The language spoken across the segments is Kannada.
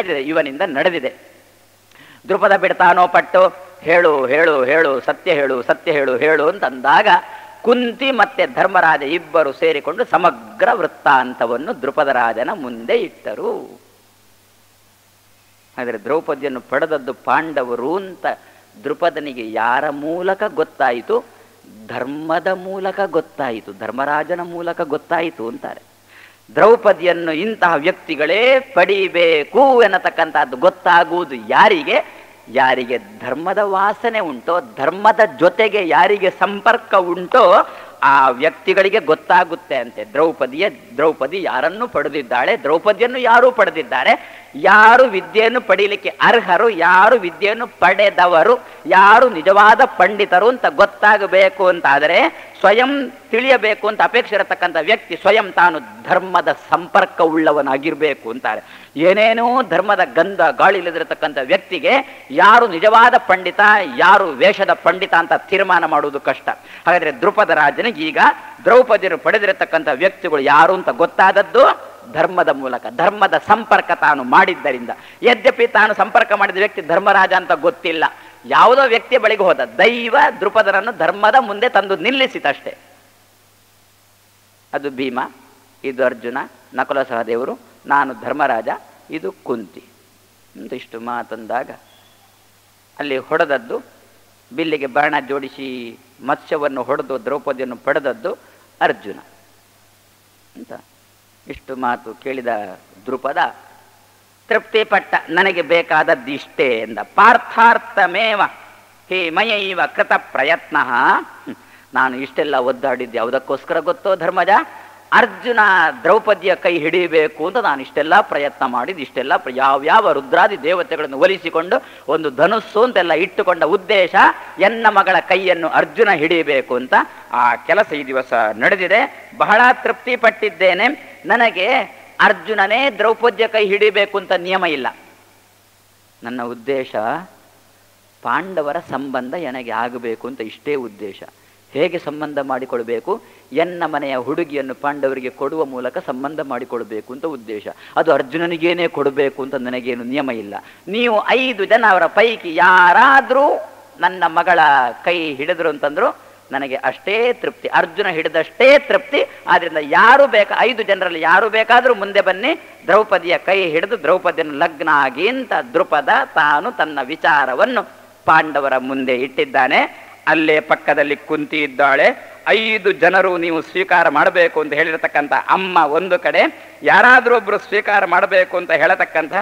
ನಡೆದಿದೆ ಇವನಿಂದ ನಡೆದಿದೆ ದೃಪದ ಬಿಡ್ತಾನೋ ಪಟ್ಟು ಹೇಳು ಹೇಳು ಹೇಳು ಸತ್ಯ ಹೇಳು ಸತ್ಯ ಹೇಳು ಹೇಳು ಅಂತಂದಾಗ ಕುಂತಿ ಮತ್ತೆ ಧರ್ಮರಾಜ ಇಬ್ಬರು ಸೇರಿಕೊಂಡು ಸಮಗ್ರ ವೃತ್ತಾಂತವನ್ನು ದೃಪದ ರಾಜನ ಮುಂದೆ ಇಟ್ಟರು ಆದರೆ ದ್ರೌಪದಿಯನ್ನು ಪಡೆದದ್ದು ಪಾಂಡವರು ಅಂತ ದೃಪದನಿಗೆ ಯಾರ ಮೂಲಕ ಗೊತ್ತಾಯಿತು ಧರ್ಮದ ಮೂಲಕ ಗೊತ್ತಾಯಿತು ಧರ್ಮರಾಜನ ಮೂಲಕ ಗೊತ್ತಾಯಿತು ಅಂತಾರೆ ದ್ರೌಪದಿಯನ್ನು ಇಂತಹ ವ್ಯಕ್ತಿಗಳೇ ಪಡಿಬೇಕು ಎನ್ನತಕ್ಕಂಥದ್ದು ಗೊತ್ತಾಗುವುದು ಯಾರಿಗೆ ಯಾರಿಗೆ ಧರ್ಮದ ವಾಸನೆ ಉಂಟೋ ಧರ್ಮದ ಜೊತೆಗೆ ಯಾರಿಗೆ ಸಂಪರ್ಕ ಉಂಟೋ ಆ ವ್ಯಕ್ತಿಗಳಿಗೆ ಗೊತ್ತಾಗುತ್ತೆ ಅಂತೆ ದ್ರೌಪದಿಯ ದ್ರೌಪದಿ ಯಾರನ್ನು ಪಡೆದಿದ್ದಾಳೆ ದ್ರೌಪದಿಯನ್ನು ಯಾರು ಪಡೆದಿದ್ದಾರೆ ಯಾರು ವಿದ್ಯೆಯನ್ನು ಪಡೀಲಿಕ್ಕೆ ಅರ್ಹರು ಯಾರು ವಿದ್ಯೆಯನ್ನು ಪಡೆದವರು ಯಾರು ನಿಜವಾದ ಪಂಡಿತರು ಅಂತ ಗೊತ್ತಾಗಬೇಕು ಅಂತಾದರೆ ಸ್ವಯಂ ತಿಳಿಯಬೇಕು ಅಂತ ಅಪೇಕ್ಷೆ ಇರತಕ್ಕಂಥ ವ್ಯಕ್ತಿ ಸ್ವಯಂ ತಾನು ಧರ್ಮದ ಸಂಪರ್ಕ ಉಳ್ಳವನಾಗಿರ್ಬೇಕು ಅಂತಾರೆ ಏನೇನೋ ಧರ್ಮದ ಗಂಧ ಗಾಳಿಲಿದಿರತಕ್ಕಂಥ ವ್ಯಕ್ತಿಗೆ ಯಾರು ನಿಜವಾದ ಪಂಡಿತ ಯಾರು ವೇಷದ ಪಂಡಿತ ಅಂತ ತೀರ್ಮಾನ ಮಾಡುವುದು ಕಷ್ಟ ಹಾಗಾದ್ರೆ ದೃಪದ ರಾಜನಿಗೆ ಈಗ ದ್ರೌಪದಿಯನ್ನು ಪಡೆದಿರತಕ್ಕಂಥ ವ್ಯಕ್ತಿಗಳು ಯಾರು ಅಂತ ಗೊತ್ತಾದದ್ದು ಧರ್ಮದ ಮೂಲಕ ಧರ್ಮದ ಸಂಪರ್ಕ ತಾನು ಮಾಡಿದ್ದರಿಂದ ಯದ್ಯಪಿ ತಾನು ಸಂಪರ್ಕ ಮಾಡಿದ ವ್ಯಕ್ತಿ ಧರ್ಮರಾಜ ಅಂತ ಗೊತ್ತಿಲ್ಲ ಯಾವುದೋ ವ್ಯಕ್ತಿಯ ಬಳಿಗೆ ಹೋದ ದೈವ ದೃಪದರನ್ನು ಧರ್ಮದ ಮುಂದೆ ತಂದು ನಿಲ್ಲಿಸಿತಷ್ಟೇ ಅದು ಭೀಮ ಇದು ಅರ್ಜುನ ನಕುಲ ಸಹದೇವರು ನಾನು ಧರ್ಮರಾಜ ಇದು ಕುಂತಿ ಅಂತ ಇಷ್ಟು ಮಾತಂದಾಗ ಅಲ್ಲಿ ಹೊಡೆದದ್ದು ಬಿಲ್ಲಿಗೆ ಬಾಣ ಜೋಡಿಸಿ ಮತ್ಸ್ಯವನ್ನು ಹೊಡೆದು ದ್ರೌಪದಿಯನ್ನು ಪಡೆದದ್ದು ಅರ್ಜುನ ಅಂತ ಇಷ್ಟು ಮಾತು ಕೇಳಿದ ದೃಪದ ತೃಪ್ತಿ ಪಟ್ಟ ನನಗೆ ಬೇಕಾದದ್ದಿಷ್ಟೇ ಎಂದ ಪಾರ್ಥಾರ್ಥಮೇವ ಹೇ ಮಯೈವ ಕೃತ ಪ್ರಯತ್ನ ನಾನು ಇಷ್ಟೆಲ್ಲ ಒದ್ದಾಡಿದ್ದು ಯಾವುದಕ್ಕೋಸ್ಕರ ಗೊತ್ತೋ ಧರ್ಮಜ ಅರ್ಜುನ ದ್ರೌಪದಿಯ ಕೈ ಹಿಡಿಯಬೇಕು ಅಂತ ನಾನು ಇಷ್ಟೆಲ್ಲ ಪ್ರಯತ್ನ ಮಾಡಿದ್ದು ಇಷ್ಟೆಲ್ಲ ಪ್ರ- ಯಾವ್ಯಾವ ರುದ್ರಾದಿ ದೇವತೆಗಳನ್ನು ಒಲಿಸಿಕೊಂಡು ಒಂದು ಧನುಸ್ಸು ಅಂತೆಲ್ಲ ಇಟ್ಟುಕೊಂಡ ಉದ್ದೇಶ ಎನ್ನ ಮಗಳ ಕೈಯನ್ನು ಅರ್ಜುನ ಹಿಡಿಯಬೇಕು ಅಂತ ಆ ಕೆಲಸ ಈ ದಿವಸ ನಡೆದಿದೆ ಬಹಳ ತೃಪ್ತಿ ಪಟ್ಟಿದ್ದೇನೆ ನನಗೆ ಅರ್ಜುನನೇ ದ್ರೌಪದಿಯ ಕೈ ಹಿಡಿಬೇಕು ಅಂತ ನಿಯಮ ಇಲ್ಲ ನನ್ನ ಉದ್ದೇಶ ಪಾಂಡವರ ಸಂಬಂಧ ನನಗೆ ಆಗಬೇಕು ಅಂತ ಇಷ್ಟೇ ಉದ್ದೇಶ ಹೇಗೆ ಸಂಬಂಧ ಮಾಡಿಕೊಳ್ಬೇಕು ಎನ್ನ ಮನೆಯ ಹುಡುಗಿಯನ್ನು ಪಾಂಡವರಿಗೆ ಕೊಡುವ ಮೂಲಕ ಸಂಬಂಧ ಮಾಡಿಕೊಳ್ಬೇಕು ಅಂತ ಉದ್ದೇಶ ಅದು ಅರ್ಜುನನಿಗೇನೇ ಕೊಡಬೇಕು ಅಂತ ನನಗೇನು ನಿಯಮ ಇಲ್ಲ ನೀವು ಐದು ಜನ ಅವರ ಪೈಕಿ ಯಾರಾದರೂ ನನ್ನ ಮಗಳ ಕೈ ಹಿಡಿದ್ರು ಅಂತಂದ್ರು ನನಗೆ ಅಷ್ಟೇ ತೃಪ್ತಿ ಅರ್ಜುನ ಹಿಡಿದಷ್ಟೇ ತೃಪ್ತಿ ಆದ್ರಿಂದ ಯಾರು ಬೇಕಾ ಐದು ಜನರಲ್ಲಿ ಯಾರು ಬೇಕಾದರೂ ಮುಂದೆ ಬನ್ನಿ ದ್ರೌಪದಿಯ ಕೈ ಹಿಡಿದು ದ್ರೌಪದಿಯನ್ನು ಲಗ್ನ ಆಗಿ ಅಂತ ದೃಪದ ತಾನು ತನ್ನ ವಿಚಾರವನ್ನು ಪಾಂಡವರ ಮುಂದೆ ಇಟ್ಟಿದ್ದಾನೆ ಅಲ್ಲೇ ಪಕ್ಕದಲ್ಲಿ ಕುಂತಿ ಇದ್ದಾಳೆ ಐದು ಜನರು ನೀವು ಸ್ವೀಕಾರ ಮಾಡಬೇಕು ಅಂತ ಹೇಳಿರತಕ್ಕಂಥ ಅಮ್ಮ ಒಂದು ಕಡೆ ಯಾರಾದರೂ ಒಬ್ರು ಸ್ವೀಕಾರ ಮಾಡಬೇಕು ಅಂತ ಹೇಳತಕ್ಕಂಥ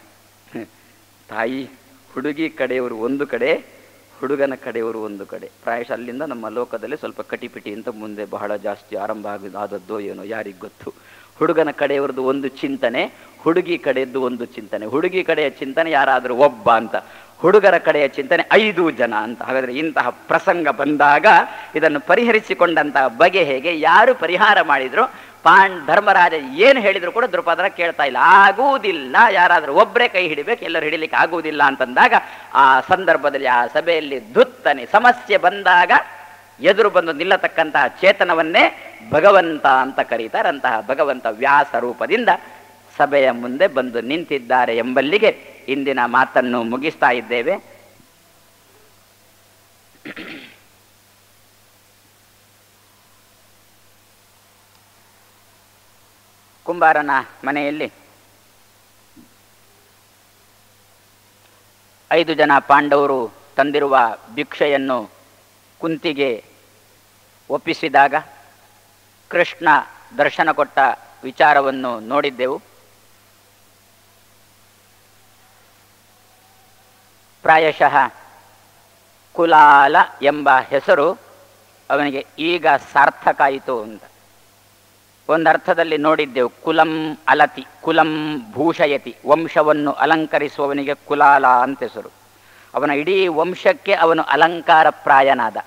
ತಾಯಿ ಹುಡುಗಿ ಕಡೆಯವರು ಒಂದು ಕಡೆ ಹುಡುಗನ ಕಡೆಯವರು ಒಂದು ಕಡೆ ಪ್ರಾಯಶಃ ಅಲ್ಲಿಂದ ನಮ್ಮ ಲೋಕದಲ್ಲಿ ಸ್ವಲ್ಪ ಕಟಿಪಿಟಿ ಅಂತ ಮುಂದೆ ಬಹಳ ಜಾಸ್ತಿ ಆರಂಭ ಆಗ ಆದದ್ದೋ ಏನೋ ಯಾರಿಗೆ ಗೊತ್ತು ಹುಡುಗನ ಕಡೆಯವ್ರದ್ದು ಒಂದು ಚಿಂತನೆ ಹುಡುಗಿ ಕಡೆಯದ್ದು ಒಂದು ಚಿಂತನೆ ಹುಡುಗಿ ಕಡೆಯ ಚಿಂತನೆ ಯಾರಾದರೂ ಒಬ್ಬ ಅಂತ ಹುಡುಗರ ಕಡೆಯ ಚಿಂತನೆ ಐದು ಜನ ಅಂತ ಹಾಗಾದ್ರೆ ಇಂತಹ ಪ್ರಸಂಗ ಬಂದಾಗ ಇದನ್ನು ಪರಿಹರಿಸಿಕೊಂಡಂತಹ ಬಗೆ ಹೇಗೆ ಯಾರು ಪರಿಹಾರ ಮಾಡಿದ್ರು ಪಾಂಡ್ ಧರ್ಮರಾಜ ಏನು ಹೇಳಿದ್ರು ಕೂಡ ದೃಪದರ ಕೇಳ್ತಾ ಇಲ್ಲ ಆಗುವುದಿಲ್ಲ ಯಾರಾದರೂ ಒಬ್ಬರೇ ಕೈ ಹಿಡಿಬೇಕು ಎಲ್ಲರೂ ಹಿಡಿಲಿಕ್ಕೆ ಆಗುವುದಿಲ್ಲ ಅಂತಂದಾಗ ಆ ಸಂದರ್ಭದಲ್ಲಿ ಆ ಸಭೆಯಲ್ಲಿ ಧುತ್ತನೆ ಸಮಸ್ಯೆ ಬಂದಾಗ ಎದುರು ಬಂದು ನಿಲ್ಲತಕ್ಕಂತಹ ಚೇತನವನ್ನೇ ಭಗವಂತ ಅಂತ ಕರೀತಾರೆ ಅಂತಹ ಭಗವಂತ ವ್ಯಾಸ ರೂಪದಿಂದ ಸಭೆಯ ಮುಂದೆ ಬಂದು ನಿಂತಿದ್ದಾರೆ ಎಂಬಲ್ಲಿಗೆ ಇಂದಿನ ಮಾತನ್ನು ಮುಗಿಸ್ತಾ ಇದ್ದೇವೆ ಕುಂಬಾರನ ಮನೆಯಲ್ಲಿ ಐದು ಜನ ಪಾಂಡವರು ತಂದಿರುವ ಭಿಕ್ಷೆಯನ್ನು ಕುಂತಿಗೆ ಒಪ್ಪಿಸಿದಾಗ ಕೃಷ್ಣ ದರ್ಶನ ಕೊಟ್ಟ ವಿಚಾರವನ್ನು ನೋಡಿದ್ದೆವು ಪ್ರಾಯಶಃ ಕುಲಾಲ ಎಂಬ ಹೆಸರು ಅವನಿಗೆ ಈಗ ಸಾರ್ಥಕ ಆಯಿತು ಅಂತ ಒಂದರ್ಥದಲ್ಲಿ ನೋಡಿದ್ದೆವು ಕುಲಂ ಅಲತಿ ಕುಲಂ ಭೂಷಯತಿ ವಂಶವನ್ನು ಅಲಂಕರಿಸುವವನಿಗೆ ಕುಲಾಲ ಅಂತ ಹೆಸರು ಅವನ ಇಡೀ ವಂಶಕ್ಕೆ ಅವನು ಅಲಂಕಾರ ಪ್ರಾಯನಾದ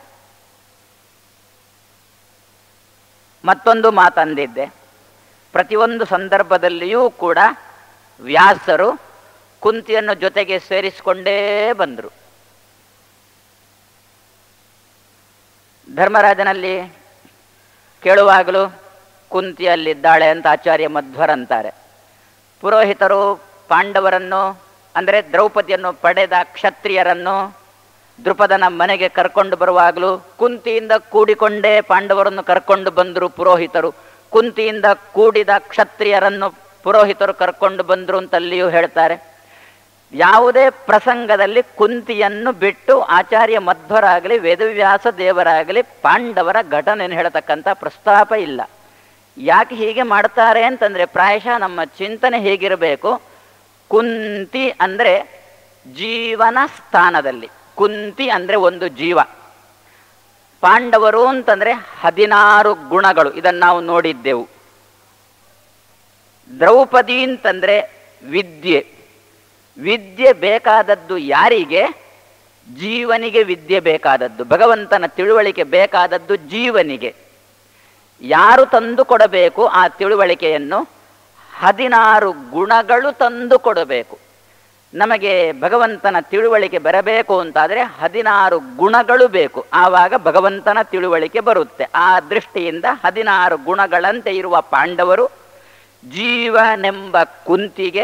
ಮತ್ತೊಂದು ಮಾತಂದಿದ್ದೆ ಪ್ರತಿಯೊಂದು ಸಂದರ್ಭದಲ್ಲಿಯೂ ಕೂಡ ವ್ಯಾಸರು ಕುಂತಿಯನ್ನು ಜೊತೆಗೆ ಸೇರಿಸಿಕೊಂಡೇ ಬಂದರು ಧರ್ಮರಾಜನಲ್ಲಿ ಕೇಳುವಾಗಲೂ ಕುಂತಿಯಲ್ಲಿದ್ದಾಳೆ ಅಂತ ಆಚಾರ್ಯ ಮಧ್ವರಂತಾರೆ ಪುರೋಹಿತರು ಪಾಂಡವರನ್ನು ಅಂದರೆ ದ್ರೌಪದಿಯನ್ನು ಪಡೆದ ಕ್ಷತ್ರಿಯರನ್ನು ದೃಪದನ ಮನೆಗೆ ಕರ್ಕೊಂಡು ಬರುವಾಗಲೂ ಕುಂತಿಯಿಂದ ಕೂಡಿಕೊಂಡೇ ಪಾಂಡವರನ್ನು ಕರ್ಕೊಂಡು ಬಂದರು ಪುರೋಹಿತರು ಕುಂತಿಯಿಂದ ಕೂಡಿದ ಕ್ಷತ್ರಿಯರನ್ನು ಪುರೋಹಿತರು ಕರ್ಕೊಂಡು ಬಂದರು ಅಂತಲ್ಲಿಯೂ ಹೇಳ್ತಾರೆ ಯಾವುದೇ ಪ್ರಸಂಗದಲ್ಲಿ ಕುಂತಿಯನ್ನು ಬಿಟ್ಟು ಆಚಾರ್ಯ ಮಧ್ವರಾಗಲಿ ವೇದವ್ಯಾಸ ದೇವರಾಗಲಿ ಪಾಂಡವರ ಘಟನೆಯನ್ನು ಹೇಳತಕ್ಕಂಥ ಪ್ರಸ್ತಾಪ ಇಲ್ಲ ಯಾಕೆ ಹೀಗೆ ಮಾಡ್ತಾರೆ ಅಂತಂದ್ರೆ ಪ್ರಾಯಶಃ ನಮ್ಮ ಚಿಂತನೆ ಹೇಗಿರಬೇಕು ಕುಂತಿ ಅಂದ್ರೆ ಜೀವನ ಸ್ಥಾನದಲ್ಲಿ ಕುಂತಿ ಅಂದ್ರೆ ಒಂದು ಜೀವ ಪಾಂಡವರು ಅಂತಂದ್ರೆ ಹದಿನಾರು ಗುಣಗಳು ಇದನ್ನು ನಾವು ನೋಡಿದ್ದೆವು ದ್ರೌಪದಿ ಅಂತಂದ್ರೆ ವಿದ್ಯೆ ವಿದ್ಯೆ ಬೇಕಾದದ್ದು ಯಾರಿಗೆ ಜೀವನಿಗೆ ವಿದ್ಯೆ ಬೇಕಾದದ್ದು ಭಗವಂತನ ತಿಳುವಳಿಕೆ ಬೇಕಾದದ್ದು ಜೀವನಿಗೆ ಯಾರು ತಂದು ಕೊಡಬೇಕು ಆ ತಿಳುವಳಿಕೆಯನ್ನು ಹದಿನಾರು ಗುಣಗಳು ತಂದು ಕೊಡಬೇಕು ನಮಗೆ ಭಗವಂತನ ತಿಳುವಳಿಕೆ ಬರಬೇಕು ಅಂತಾದರೆ ಹದಿನಾರು ಗುಣಗಳು ಬೇಕು ಆವಾಗ ಭಗವಂತನ ತಿಳುವಳಿಕೆ ಬರುತ್ತೆ ಆ ದೃಷ್ಟಿಯಿಂದ ಹದಿನಾರು ಗುಣಗಳಂತೆ ಇರುವ ಪಾಂಡವರು ಜೀವನೆಂಬ ಕುಂತಿಗೆ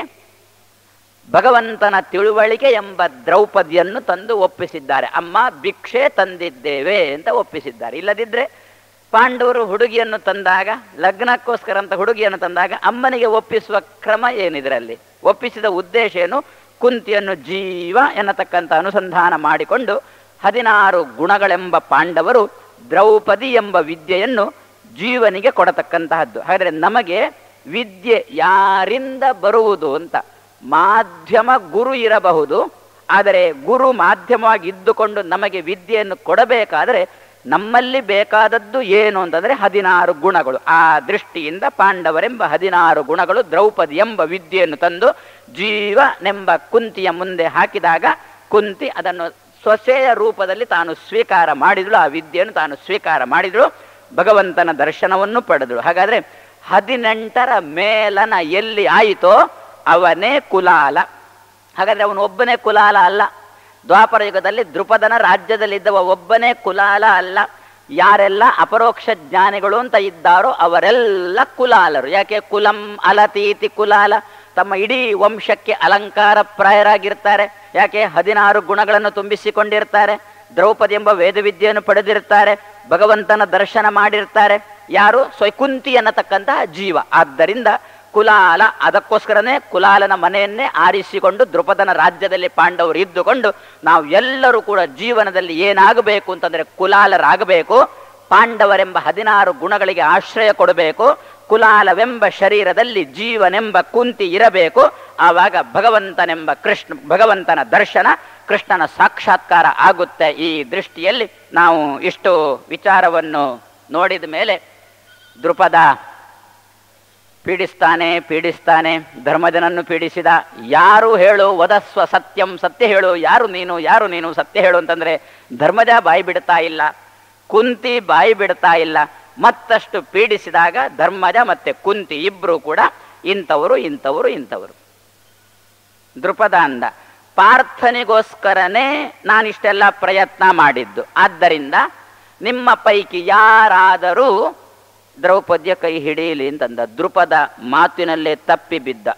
ಭಗವಂತನ ತಿಳುವಳಿಕೆ ಎಂಬ ದ್ರೌಪದಿಯನ್ನು ತಂದು ಒಪ್ಪಿಸಿದ್ದಾರೆ ಅಮ್ಮ ಭಿಕ್ಷೆ ತಂದಿದ್ದೇವೆ ಅಂತ ಒಪ್ಪಿಸಿದ್ದಾರೆ ಇಲ್ಲದಿದ್ದರೆ ಪಾಂಡವರು ಹುಡುಗಿಯನ್ನು ತಂದಾಗ ಲಗ್ನಕ್ಕೋಸ್ಕರ ಅಂತ ಹುಡುಗಿಯನ್ನು ತಂದಾಗ ಅಮ್ಮನಿಗೆ ಒಪ್ಪಿಸುವ ಕ್ರಮ ಏನಿದರಲ್ಲಿ ಒಪ್ಪಿಸಿದ ಉದ್ದೇಶ ಏನು ಕುಂತಿಯನ್ನು ಜೀವ ಎನ್ನತಕ್ಕಂಥ ಅನುಸಂಧಾನ ಮಾಡಿಕೊಂಡು ಹದಿನಾರು ಗುಣಗಳೆಂಬ ಪಾಂಡವರು ದ್ರೌಪದಿ ಎಂಬ ವಿದ್ಯೆಯನ್ನು ಜೀವನಿಗೆ ಕೊಡತಕ್ಕಂತಹದ್ದು ಹಾಗಾದರೆ ನಮಗೆ ವಿದ್ಯೆ ಯಾರಿಂದ ಬರುವುದು ಅಂತ ಮಾಧ್ಯಮ ಗುರು ಇರಬಹುದು ಆದರೆ ಗುರು ಮಾಧ್ಯಮವಾಗಿ ಇದ್ದುಕೊಂಡು ನಮಗೆ ವಿದ್ಯೆಯನ್ನು ಕೊಡಬೇಕಾದರೆ ನಮ್ಮಲ್ಲಿ ಬೇಕಾದದ್ದು ಏನು ಅಂತಂದರೆ ಹದಿನಾರು ಗುಣಗಳು ಆ ದೃಷ್ಟಿಯಿಂದ ಪಾಂಡವರೆಂಬ ಹದಿನಾರು ಗುಣಗಳು ದ್ರೌಪದಿ ಎಂಬ ವಿದ್ಯೆಯನ್ನು ತಂದು ಜೀವನೆಂಬ ಕುಂತಿಯ ಮುಂದೆ ಹಾಕಿದಾಗ ಕುಂತಿ ಅದನ್ನು ಸೊಸೆಯ ರೂಪದಲ್ಲಿ ತಾನು ಸ್ವೀಕಾರ ಮಾಡಿದಳು ಆ ವಿದ್ಯೆಯನ್ನು ತಾನು ಸ್ವೀಕಾರ ಮಾಡಿದಳು ಭಗವಂತನ ದರ್ಶನವನ್ನು ಪಡೆದಳು ಹಾಗಾದರೆ ಹದಿನೆಂಟರ ಮೇಲನ ಎಲ್ಲಿ ಆಯಿತೋ ಅವನೇ ಕುಲಾಲ ಹಾಗಾದರೆ ಅವನು ಒಬ್ಬನೇ ಕುಲಾಲ ಅಲ್ಲ ದ್ವಾಪರ ಯುಗದಲ್ಲಿ ದೃಪದನ ರಾಜ್ಯದಲ್ಲಿದ್ದವ ಒಬ್ಬನೇ ಕುಲಾಲ ಅಲ್ಲ ಯಾರೆಲ್ಲ ಅಪರೋಕ್ಷ ಜ್ಞಾನಿಗಳು ಅಂತ ಇದ್ದಾರೋ ಅವರೆಲ್ಲ ಕುಲಾಲರು ಯಾಕೆ ಕುಲಂ ಅಲತೀತಿ ಕುಲಾಲ ತಮ್ಮ ಇಡೀ ವಂಶಕ್ಕೆ ಅಲಂಕಾರ ಪ್ರಾಯರಾಗಿರ್ತಾರೆ ಯಾಕೆ ಹದಿನಾರು ಗುಣಗಳನ್ನು ತುಂಬಿಸಿಕೊಂಡಿರ್ತಾರೆ ದ್ರೌಪದಿ ಎಂಬ ವೇದವಿದ್ಯೆಯನ್ನು ಪಡೆದಿರ್ತಾರೆ ಭಗವಂತನ ದರ್ಶನ ಮಾಡಿರ್ತಾರೆ ಯಾರು ಸ್ವೈಕುಂತಿ ಅನ್ನತಕ್ಕಂತಹ ಜೀವ ಆದ್ದರಿಂದ ಕುಲಾಲ ಅದಕ್ಕೋಸ್ಕರನೇ ಕುಲಾಲನ ಮನೆಯನ್ನೇ ಆರಿಸಿಕೊಂಡು ದೃಪದನ ರಾಜ್ಯದಲ್ಲಿ ಪಾಂಡವರು ಇದ್ದುಕೊಂಡು ನಾವು ಎಲ್ಲರೂ ಕೂಡ ಜೀವನದಲ್ಲಿ ಏನಾಗಬೇಕು ಅಂತಂದ್ರೆ ಕುಲಾಲರಾಗಬೇಕು ಪಾಂಡವರೆಂಬ ಹದಿನಾರು ಗುಣಗಳಿಗೆ ಆಶ್ರಯ ಕೊಡಬೇಕು ಕುಲಾಲವೆಂಬ ಶರೀರದಲ್ಲಿ ಜೀವನೆಂಬ ಕುಂತಿ ಇರಬೇಕು ಆವಾಗ ಭಗವಂತನೆಂಬ ಕೃಷ್ಣ ಭಗವಂತನ ದರ್ಶನ ಕೃಷ್ಣನ ಸಾಕ್ಷಾತ್ಕಾರ ಆಗುತ್ತೆ ಈ ದೃಷ್ಟಿಯಲ್ಲಿ ನಾವು ಇಷ್ಟು ವಿಚಾರವನ್ನು ನೋಡಿದ ಮೇಲೆ ದೃಪದ ಪೀಡಿಸ್ತಾನೆ ಪೀಡಿಸ್ತಾನೆ ಧರ್ಮಜನನ್ನು ಪೀಡಿಸಿದ ಯಾರು ಹೇಳು ವದಸ್ವ ಸತ್ಯಂ ಸತ್ಯ ಹೇಳು ಯಾರು ನೀನು ಯಾರು ನೀನು ಸತ್ಯ ಹೇಳು ಅಂತಂದ್ರೆ ಧರ್ಮಜ ಬಾಯಿ ಬಿಡ್ತಾ ಇಲ್ಲ ಕುಂತಿ ಬಾಯಿ ಬಿಡ್ತಾ ಇಲ್ಲ ಮತ್ತಷ್ಟು ಪೀಡಿಸಿದಾಗ ಧರ್ಮಜ ಮತ್ತೆ ಕುಂತಿ ಇಬ್ರು ಕೂಡ ಇಂಥವರು ಇಂಥವರು ಇಂಥವರು ದೃಪದ ಅಂದ ಪಾರ್ಥನಿಗೋಸ್ಕರನೇ ನಾನಿಷ್ಟೆಲ್ಲ ಪ್ರಯತ್ನ ಮಾಡಿದ್ದು ಆದ್ದರಿಂದ ನಿಮ್ಮ ಪೈಕಿ ಯಾರಾದರೂ ದ್ರೌಪದಿಯ ಕೈ ಹಿಡೀಲಿ ಅಂತಂದ ದೃಪದ ಮಾತಿನಲ್ಲೇ ತಪ್ಪಿ ಬಿದ್ದ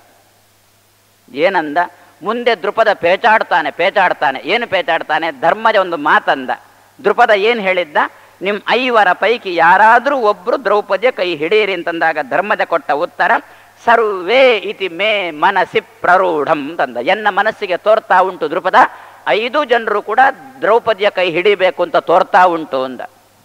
ಏನಂದ ಮುಂದೆ ದೃಪದ ಪೇಚಾಡ್ತಾನೆ ಪೇಚಾಡ್ತಾನೆ ಏನು ಪೇಚಾಡ್ತಾನೆ ಧರ್ಮದ ಒಂದು ಮಾತಂದ ದೃಪದ ಏನು ಹೇಳಿದ್ದ ನಿಮ್ಮ ಐವರ ಪೈಕಿ ಯಾರಾದರೂ ಒಬ್ರು ದ್ರೌಪದಿಯ ಕೈ ಹಿಡೀರಿ ಅಂತಂದಾಗ ಧರ್ಮದ ಕೊಟ್ಟ ಉತ್ತರ ಸರ್ವೇ ಇತಿ ಮೇ ಮನಸ್ಸಿ ಪ್ರರೂಢಂ ತಂದ ಎನ್ನ ಮನಸ್ಸಿಗೆ ತೋರ್ತಾ ಉಂಟು ದೃಪದ ಐದು ಜನರು ಕೂಡ ದ್ರೌಪದಿಯ ಕೈ ಹಿಡಿಬೇಕು ಅಂತ ತೋರ್ತಾ ಉಂಟು ಅಂದ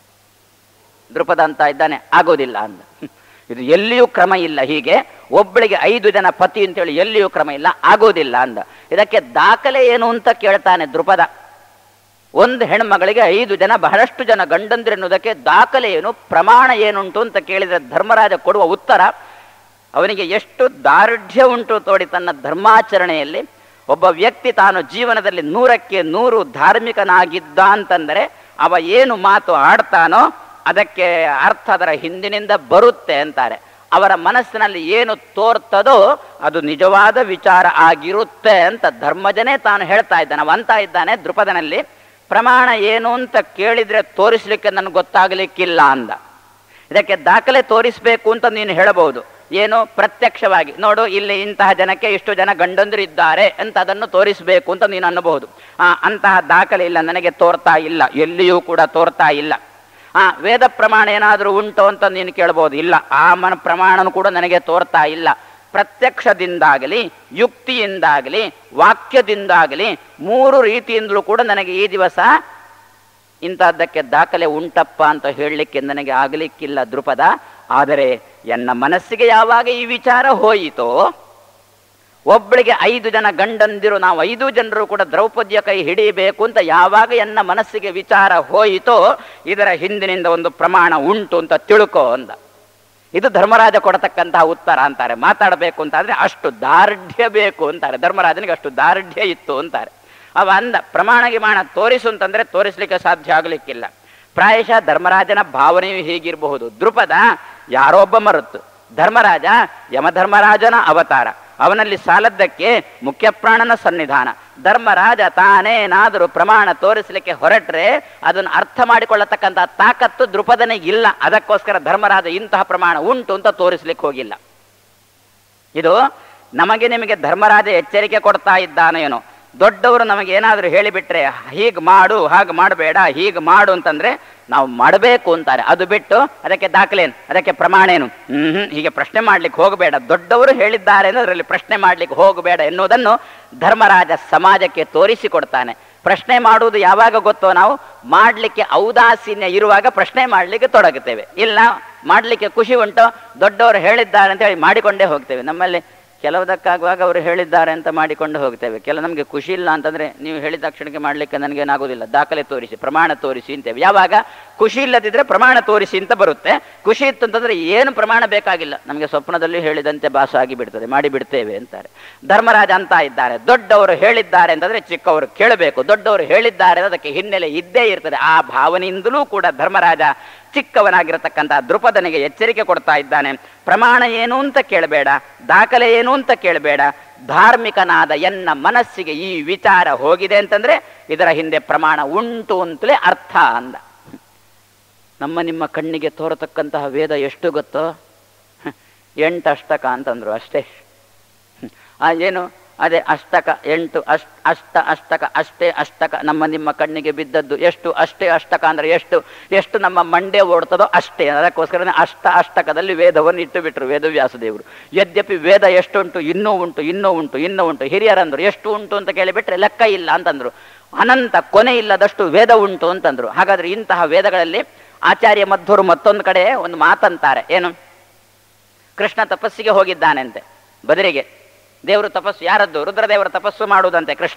ದೃಪದ ಅಂತ ಇದ್ದಾನೆ ಆಗೋದಿಲ್ಲ ಅಂದ ಇದು ಎಲ್ಲಿಯೂ ಕ್ರಮ ಇಲ್ಲ ಹೀಗೆ ಒಬ್ಬಳಿಗೆ ಐದು ಜನ ಪತಿ ಅಂತೇಳಿ ಎಲ್ಲಿಯೂ ಕ್ರಮ ಇಲ್ಲ ಆಗೋದಿಲ್ಲ ಅಂದ ಇದಕ್ಕೆ ದಾಖಲೆ ಏನು ಅಂತ ಕೇಳ್ತಾನೆ ದೃಪದ ಒಂದು ಹೆಣ್ಮಗಳಿಗೆ ಐದು ಜನ ಬಹಳಷ್ಟು ಜನ ಗಂಡಂದ್ರೆನ್ನುವುದಕ್ಕೆ ದಾಖಲೆ ಏನು ಪ್ರಮಾಣ ಏನುಂಟು ಅಂತ ಕೇಳಿದರೆ ಧರ್ಮರಾಜ ಕೊಡುವ ಉತ್ತರ ಅವನಿಗೆ ಎಷ್ಟು ದಾರ್ಢ್ಯ ಉಂಟು ತೋಡಿ ತನ್ನ ಧರ್ಮಾಚರಣೆಯಲ್ಲಿ ಒಬ್ಬ ವ್ಯಕ್ತಿ ತಾನು ಜೀವನದಲ್ಲಿ ನೂರಕ್ಕೆ ನೂರು ಧಾರ್ಮಿಕನಾಗಿದ್ದ ಅಂತಂದರೆ ಅವ ಏನು ಮಾತು ಆಡ್ತಾನೋ ಅದಕ್ಕೆ ಅರ್ಥ ಅದರ ಹಿಂದಿನಿಂದ ಬರುತ್ತೆ ಅಂತಾರೆ ಅವರ ಮನಸ್ಸಿನಲ್ಲಿ ಏನು ತೋರ್ತದೋ ಅದು ನಿಜವಾದ ವಿಚಾರ ಆಗಿರುತ್ತೆ ಅಂತ ಧರ್ಮಜನೇ ತಾನು ಹೇಳ್ತಾ ಇದ್ದಾನೆ ಅವ ಅಂತ ಇದ್ದಾನೆ ದೃಪದನಲ್ಲಿ ಪ್ರಮಾಣ ಏನು ಅಂತ ಕೇಳಿದ್ರೆ ತೋರಿಸ್ಲಿಕ್ಕೆ ನನಗೆ ಗೊತ್ತಾಗಲಿಕ್ಕಿಲ್ಲ ಅಂದ ಇದಕ್ಕೆ ದಾಖಲೆ ತೋರಿಸ್ಬೇಕು ಅಂತ ನೀನು ಹೇಳಬಹುದು ಏನು ಪ್ರತ್ಯಕ್ಷವಾಗಿ ನೋಡು ಇಲ್ಲಿ ಇಂತಹ ಜನಕ್ಕೆ ಇಷ್ಟು ಜನ ಗಂಡಂದ್ರು ಇದ್ದಾರೆ ಅಂತ ಅದನ್ನು ತೋರಿಸಬೇಕು ಅಂತ ನೀನು ಅನ್ನಬಹುದು ಆ ಅಂತಹ ದಾಖಲೆ ಇಲ್ಲ ನನಗೆ ತೋರ್ತಾ ಇಲ್ಲ ಎಲ್ಲಿಯೂ ಕೂಡ ತೋರ್ತಾ ಇಲ್ಲ ಆ ವೇದ ಪ್ರಮಾಣ ಏನಾದರೂ ಉಂಟು ಅಂತ ನೀನು ಕೇಳ್ಬೋದು ಇಲ್ಲ ಆ ಮನ ಪ್ರಮಾಣನು ಕೂಡ ನನಗೆ ತೋರ್ತಾ ಇಲ್ಲ ಪ್ರತ್ಯಕ್ಷದಿಂದಾಗಲಿ ಯುಕ್ತಿಯಿಂದಾಗಲಿ ವಾಕ್ಯದಿಂದಾಗಲಿ ಮೂರು ರೀತಿಯಿಂದಲೂ ಕೂಡ ನನಗೆ ಈ ದಿವಸ ಇಂತಹದ್ದಕ್ಕೆ ದಾಖಲೆ ಉಂಟಪ್ಪ ಅಂತ ಹೇಳಲಿಕ್ಕೆ ನನಗೆ ಆಗಲಿಕ್ಕಿಲ್ಲ ದೃಪದ ಆದರೆ ಎನ್ನ ಮನಸ್ಸಿಗೆ ಯಾವಾಗ ಈ ವಿಚಾರ ಹೋಯಿತೋ ಒಬ್ಬಳಿಗೆ ಐದು ಜನ ಗಂಡಂದಿರು ನಾವು ಐದು ಜನರು ಕೂಡ ದ್ರೌಪದಿಯ ಕೈ ಹಿಡಿಯಬೇಕು ಅಂತ ಯಾವಾಗ ಎನ್ನ ಮನಸ್ಸಿಗೆ ವಿಚಾರ ಹೋಯಿತೋ ಇದರ ಹಿಂದಿನಿಂದ ಒಂದು ಪ್ರಮಾಣ ಉಂಟು ಅಂತ ತಿಳ್ಕೋ ಅಂದ ಇದು ಧರ್ಮರಾಜ ಕೊಡತಕ್ಕಂತಹ ಉತ್ತರ ಅಂತಾರೆ ಮಾತಾಡಬೇಕು ಅಂತಾದ್ರೆ ಅಷ್ಟು ದಾರ್ಢ್ಯ ಬೇಕು ಅಂತಾರೆ ಧರ್ಮರಾಜನಿಗೆ ಅಷ್ಟು ದಾರ್ಢ್ಯ ಇತ್ತು ಅಂತಾರೆ ಅವ ಅಂದ ಪ್ರಮಾಣ ಗಿಮಾಣ ತೋರಿಸು ಅಂತಂದ್ರೆ ತೋರಿಸ್ಲಿಕ್ಕೆ ಸಾಧ್ಯ ಆಗಲಿಕ್ಕಿಲ್ಲ ಪ್ರಾಯಶಃ ಧರ್ಮರಾಜನ ಭಾವನೆಯು ಹೀಗಿರಬಹುದು ದೃಪದ ಯಾರೊಬ್ಬ ಮರುತ್ತು ಧರ್ಮರಾಜ ಯಮಧರ್ಮರಾಜನ ಅವತಾರ ಅವನಲ್ಲಿ ಸಾಲದ್ದಕ್ಕೆ ಮುಖ್ಯಪ್ರಾಣನ ಸನ್ನಿಧಾನ ಧರ್ಮರಾಜ ತಾನೇನಾದರೂ ಪ್ರಮಾಣ ತೋರಿಸಲಿಕ್ಕೆ ಹೊರಟ್ರೆ ಅದನ್ನು ಅರ್ಥ ಮಾಡಿಕೊಳ್ಳತಕ್ಕಂಥ ತಾಕತ್ತು ದೃಪದನಿಗೆ ಇಲ್ಲ ಅದಕ್ಕೋಸ್ಕರ ಧರ್ಮರಾಜ ಇಂತಹ ಪ್ರಮಾಣ ಉಂಟು ಅಂತ ತೋರಿಸ್ಲಿಕ್ಕೆ ಹೋಗಿಲ್ಲ ಇದು ನಮಗೆ ನಿಮಗೆ ಧರ್ಮರಾಜ ಎಚ್ಚರಿಕೆ ಕೊಡ್ತಾ ಇದ್ದಾನೇನೋ ದೊಡ್ಡವರು ನಮಗೆ ಏನಾದರೂ ಹೇಳಿಬಿಟ್ರೆ ಹೀಗೆ ಮಾಡು ಹಾಗೆ ಮಾಡಬೇಡ ಹೀಗೆ ಮಾಡು ಅಂತಂದ್ರೆ ನಾವು ಮಾಡಬೇಕು ಅಂತಾರೆ ಅದು ಬಿಟ್ಟು ಅದಕ್ಕೆ ದಾಖಲೇನು ಅದಕ್ಕೆ ಪ್ರಮಾಣ ಏನು ಹ್ಮ್ ಹೀಗೆ ಪ್ರಶ್ನೆ ಮಾಡ್ಲಿಕ್ಕೆ ಹೋಗಬೇಡ ದೊಡ್ಡವರು ಹೇಳಿದ್ದಾರೆ ಅಂದ್ರೆ ಅದರಲ್ಲಿ ಪ್ರಶ್ನೆ ಮಾಡ್ಲಿಕ್ಕೆ ಹೋಗಬೇಡ ಎನ್ನುವುದನ್ನು ಧರ್ಮರಾಜ ಸಮಾಜಕ್ಕೆ ತೋರಿಸಿಕೊಡ್ತಾನೆ ಪ್ರಶ್ನೆ ಮಾಡುವುದು ಯಾವಾಗ ಗೊತ್ತೋ ನಾವು ಮಾಡಲಿಕ್ಕೆ ಔದಾಸೀನ್ಯ ಇರುವಾಗ ಪ್ರಶ್ನೆ ಮಾಡಲಿಕ್ಕೆ ತೊಡಗುತ್ತೇವೆ ಇಲ್ಲ ಮಾಡಲಿಕ್ಕೆ ಖುಷಿ ಉಂಟು ದೊಡ್ಡವರು ಹೇಳಿದ್ದಾರೆ ಅಂತ ಹೇಳಿ ಮಾಡಿಕೊಂಡೇ ಹೋಗ್ತೇವೆ ನಮ್ಮಲ್ಲಿ ಕೆಲವುದಕ್ಕಾಗುವಾಗ ಅವರು ಹೇಳಿದ್ದಾರೆ ಅಂತ ಮಾಡಿಕೊಂಡು ಹೋಗ್ತೇವೆ ಕೆಲ ನಮಗೆ ಖುಷಿ ಇಲ್ಲ ಅಂತಂದ್ರೆ ನೀವು ಹೇಳಿದ ತಕ್ಷಣಕ್ಕೆ ಮಾಡಲಿಕ್ಕೆ ನನಗೇನಾಗೋದಿಲ್ಲ ದಾಖಲೆ ತೋರಿಸಿ ಪ್ರಮಾಣ ತೋರಿಸಿ ಅಂತೇವೆ ಯಾವಾಗ ಖುಷಿ ಇಲ್ಲದಿದ್ರೆ ಪ್ರಮಾಣ ತೋರಿಸಿ ಅಂತ ಬರುತ್ತೆ ಖುಷಿ ಇತ್ತು ಅಂತಂದ್ರೆ ಏನು ಪ್ರಮಾಣ ಬೇಕಾಗಿಲ್ಲ ನಮಗೆ ಸ್ವಪ್ನದಲ್ಲಿ ಹೇಳಿದಂತೆ ಭಾಸ ಆಗಿ ಬಿಡ್ತದೆ ಮಾಡಿ ಬಿಡ್ತೇವೆ ಅಂತಾರೆ ಧರ್ಮರಾಜ ಅಂತ ಇದ್ದಾರೆ ದೊಡ್ಡವರು ಹೇಳಿದ್ದಾರೆ ಅಂತಂದ್ರೆ ಚಿಕ್ಕವರು ಕೇಳಬೇಕು ದೊಡ್ಡವರು ಹೇಳಿದ್ದಾರೆ ಅದಕ್ಕೆ ಹಿನ್ನೆಲೆ ಇದ್ದೇ ಇರ್ತದೆ ಆ ಭಾವನೆಯಿಂದಲೂ ಕೂಡ ಧರ್ಮರಾಜ ಚಿಕ್ಕವನಾಗಿರತಕ್ಕಂತಹ ದೃಪದನಿಗೆ ಎಚ್ಚರಿಕೆ ಕೊಡ್ತಾ ಇದ್ದಾನೆ ಪ್ರಮಾಣ ಏನು ಅಂತ ಕೇಳಬೇಡ ದಾಖಲೆ ಏನು ಅಂತ ಕೇಳಬೇಡ ಧಾರ್ಮಿಕನಾದ ಎನ್ನ ಮನಸ್ಸಿಗೆ ಈ ವಿಚಾರ ಹೋಗಿದೆ ಅಂತಂದ್ರೆ ಇದರ ಹಿಂದೆ ಪ್ರಮಾಣ ಉಂಟು ಅಂತಲೇ ಅರ್ಥ ಅಂದ ನಮ್ಮ ನಿಮ್ಮ ಕಣ್ಣಿಗೆ ತೋರತಕ್ಕಂತಹ ವೇದ ಎಷ್ಟು ಗೊತ್ತೋ ಎಂಟು ಅಷ್ಟಕ ಅಂತಂದ್ರು ಅಷ್ಟೇ ಆ ಏನು ಅದೇ ಅಷ್ಟಕ ಎಂಟು ಅಷ್ಟ ಅಷ್ಟ ಅಷ್ಟಕ ಅಷ್ಟೇ ಅಷ್ಟಕ ನಮ್ಮ ನಿಮ್ಮ ಕಣ್ಣಿಗೆ ಬಿದ್ದದ್ದು ಎಷ್ಟು ಅಷ್ಟೇ ಅಷ್ಟಕ ಅಂದ್ರೆ ಎಷ್ಟು ಎಷ್ಟು ನಮ್ಮ ಮಂಡೆ ಓಡ್ತದೋ ಅಷ್ಟೇ ಅದಕ್ಕೋಸ್ಕರ ಅಷ್ಟ ಅಷ್ಟಕದಲ್ಲಿ ವೇದವನ್ನು ಇಟ್ಟು ಬಿಟ್ರು ವೇದವ್ಯಾಸ ದೇವರು ಯದ್ಯಪಿ ವೇದ ಎಷ್ಟು ಉಂಟು ಇನ್ನೂ ಉಂಟು ಇನ್ನೂ ಉಂಟು ಇನ್ನೂ ಉಂಟು ಹಿರಿಯರಂದ್ರು ಎಷ್ಟು ಉಂಟು ಅಂತ ಕೇಳಿಬಿಟ್ರೆ ಲೆಕ್ಕ ಇಲ್ಲ ಅಂತಂದ್ರು ಅನಂತ ಕೊನೆ ಇಲ್ಲದಷ್ಟು ವೇದ ಉಂಟು ಅಂತಂದ್ರು ಹಾಗಾದ್ರೆ ಇಂತಹ ವೇದಗಳಲ್ಲಿ ಆಚಾರ್ಯ ಮಧ್ವರು ಮತ್ತೊಂದು ಕಡೆ ಒಂದು ಮಾತಂತಾರೆ ಏನು ಕೃಷ್ಣ ತಪಸ್ಸಿಗೆ ಹೋಗಿದ್ದಾನಂತೆ ಬದರಿಗೆ ದೇವರು ತಪಸ್ಸು ಯಾರದ್ದು ರುದ್ರದೇವರ ತಪಸ್ಸು ಮಾಡುವುದಂತೆ ಕೃಷ್ಣ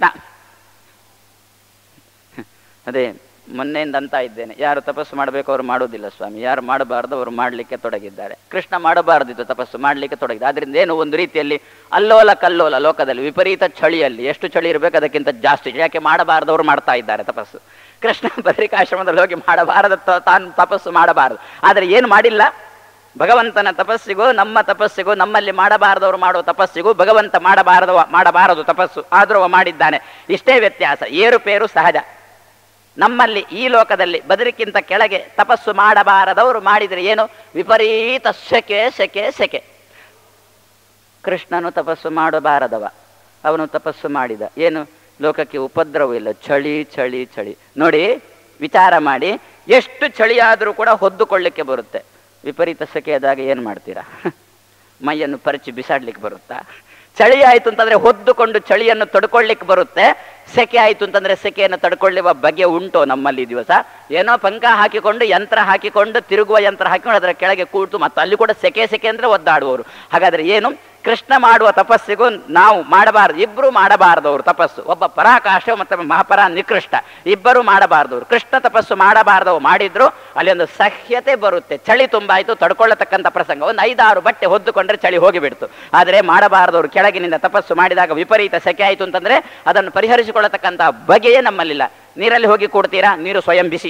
ಅದೇ ಮೊನ್ನೆಯಿಂದ ಅಂತ ಇದ್ದೇನೆ ಯಾರು ತಪಸ್ಸು ಮಾಡಬೇಕು ಅವರು ಮಾಡುವುದಿಲ್ಲ ಸ್ವಾಮಿ ಯಾರು ಮಾಡಬಾರ್ದು ಅವರು ಮಾಡಲಿಕ್ಕೆ ತೊಡಗಿದ್ದಾರೆ ಕೃಷ್ಣ ಮಾಡಬಾರದಿತ್ತು ತಪಸ್ಸು ಮಾಡಲಿಕ್ಕೆ ತೊಡಗಿದೆ ಆದ್ರಿಂದ ಏನು ಒಂದು ರೀತಿಯಲ್ಲಿ ಅಲ್ಲೋಲ ಕಲ್ಲೋಲ ಲೋಕದಲ್ಲಿ ವಿಪರೀತ ಚಳಿಯಲ್ಲಿ ಎಷ್ಟು ಚಳಿ ಇರಬೇಕು ಅದಕ್ಕಿಂತ ಜಾಸ್ತಿ ಯಾಕೆ ಮಾಡಬಾರದವರು ಮಾಡ್ತಾ ಇದ್ದಾರೆ ತಪಸ್ಸು ಕೃಷ್ಣ ಬದರಿಕಾಶ್ರಮದಲ್ಲಿ ಹೋಗಿ ಮಾಡಬಾರದ ತಾನು ತಪಸ್ಸು ಮಾಡಬಾರದು ಆದರೆ ಏನು ಮಾಡಿಲ್ಲ ಭಗವಂತನ ತಪಸ್ಸಿಗೂ ನಮ್ಮ ತಪಸ್ಸಿಗೂ ನಮ್ಮಲ್ಲಿ ಮಾಡಬಾರದವರು ಮಾಡುವ ತಪಸ್ಸಿಗೂ ಭಗವಂತ ಮಾಡಬಾರದು ಮಾಡಬಾರದು ತಪಸ್ಸು ಆದರೂ ಅವ ಮಾಡಿದ್ದಾನೆ ಇಷ್ಟೇ ವ್ಯತ್ಯಾಸ ಏರುಪೇರು ಸಹಜ ನಮ್ಮಲ್ಲಿ ಈ ಲೋಕದಲ್ಲಿ ಬದರಿಕ್ಕಿಂತ ಕೆಳಗೆ ತಪಸ್ಸು ಮಾಡಬಾರದವರು ಮಾಡಿದರೆ ಏನು ವಿಪರೀತ ಸೆಕೆ ಸೆಕೆ ಸೆಕೆ ಕೃಷ್ಣನು ತಪಸ್ಸು ಮಾಡಬಾರದವ ಅವನು ತಪಸ್ಸು ಮಾಡಿದ ಏನು ಲೋಕಕ್ಕೆ ಉಪದ್ರವ ಇಲ್ಲ ಚಳಿ ಚಳಿ ಚಳಿ ನೋಡಿ ವಿಚಾರ ಮಾಡಿ ಎಷ್ಟು ಚಳಿಯಾದರೂ ಕೂಡ ಹೊದ್ದುಕೊಳ್ಳಿಕ್ಕೆ ಬರುತ್ತೆ ವಿಪರೀತ ಸೆಕೆಯಾದಾಗ ಏನು ಮಾಡ್ತೀರಾ ಮೈಯನ್ನು ಪರಿಚಿ ಬಿಸಾಡ್ಲಿಕ್ಕೆ ಬರುತ್ತಾ ಚಳಿ ಆಯ್ತು ಅಂತಂದ್ರೆ ಹೊದ್ದುಕೊಂಡು ಚಳಿಯನ್ನು ತಡ್ಕೊಳ್ಳಿಕ್ಕೆ ಬರುತ್ತೆ ಸೆಕೆ ಆಯ್ತು ಅಂತಂದ್ರೆ ಸೆಕೆಯನ್ನು ತಡ್ಕೊಳ್ಳುವ ಬಗೆ ಉಂಟು ನಮ್ಮಲ್ಲಿ ಈ ದಿವಸ ಏನೋ ಪಂಕ ಹಾಕಿಕೊಂಡು ಯಂತ್ರ ಹಾಕಿಕೊಂಡು ತಿರುಗುವ ಯಂತ್ರ ಹಾಕಿಕೊಂಡು ಅದರ ಕೆಳಗೆ ಕೂತು ಮತ್ತು ಅಲ್ಲಿ ಕೂಡ ಸೆಕೆ ಸೆಕೆ ಅಂದ್ರೆ ಒದ್ದಾಡುವವರು ಹಾಗಾದ್ರೆ ಏನು ಕೃಷ್ಣ ಮಾಡುವ ತಪಸ್ಸಿಗೂ ನಾವು ಮಾಡಬಾರದು ಇಬ್ಬರು ಮಾಡಬಾರದವರು ತಪಸ್ಸು ಒಬ್ಬ ಪರಾಕಾಶ ಮತ್ತು ಮಹಾಪರ ನಿಕೃಷ್ಟ ಇಬ್ಬರು ಮಾಡಬಾರದವರು ಕೃಷ್ಣ ತಪಸ್ಸು ಮಾಡಬಾರದವು ಮಾಡಿದ್ರು ಅಲ್ಲಿ ಒಂದು ಸಹ್ಯತೆ ಬರುತ್ತೆ ಚಳಿ ತುಂಬಾಯ್ತು ತಡ್ಕೊಳ್ಳತಕ್ಕಂಥ ಪ್ರಸಂಗ ಒಂದು ಐದಾರು ಬಟ್ಟೆ ಹೊದ್ದುಕೊಂಡ್ರೆ ಚಳಿ ಹೋಗಿಬಿಡ್ತು ಆದರೆ ಮಾಡಬಾರದವರು ಕೆಳಗಿನಿಂದ ತಪಸ್ಸು ಮಾಡಿದಾಗ ವಿಪರೀತ ಸೆಕೆ ಆಯಿತು ಅಂತಂದ್ರೆ ಅದನ್ನು ಪರಿಹರಿಸಿಕೊಳ್ಳತಕ್ಕಂಥ ಬಗೆಯೇ ನಮ್ಮಲ್ಲಿಲ್ಲ ನೀರಲ್ಲಿ ಹೋಗಿ ಕೂಡ್ತೀರಾ ನೀರು ಸ್ವಯಂ ಬಿಸಿ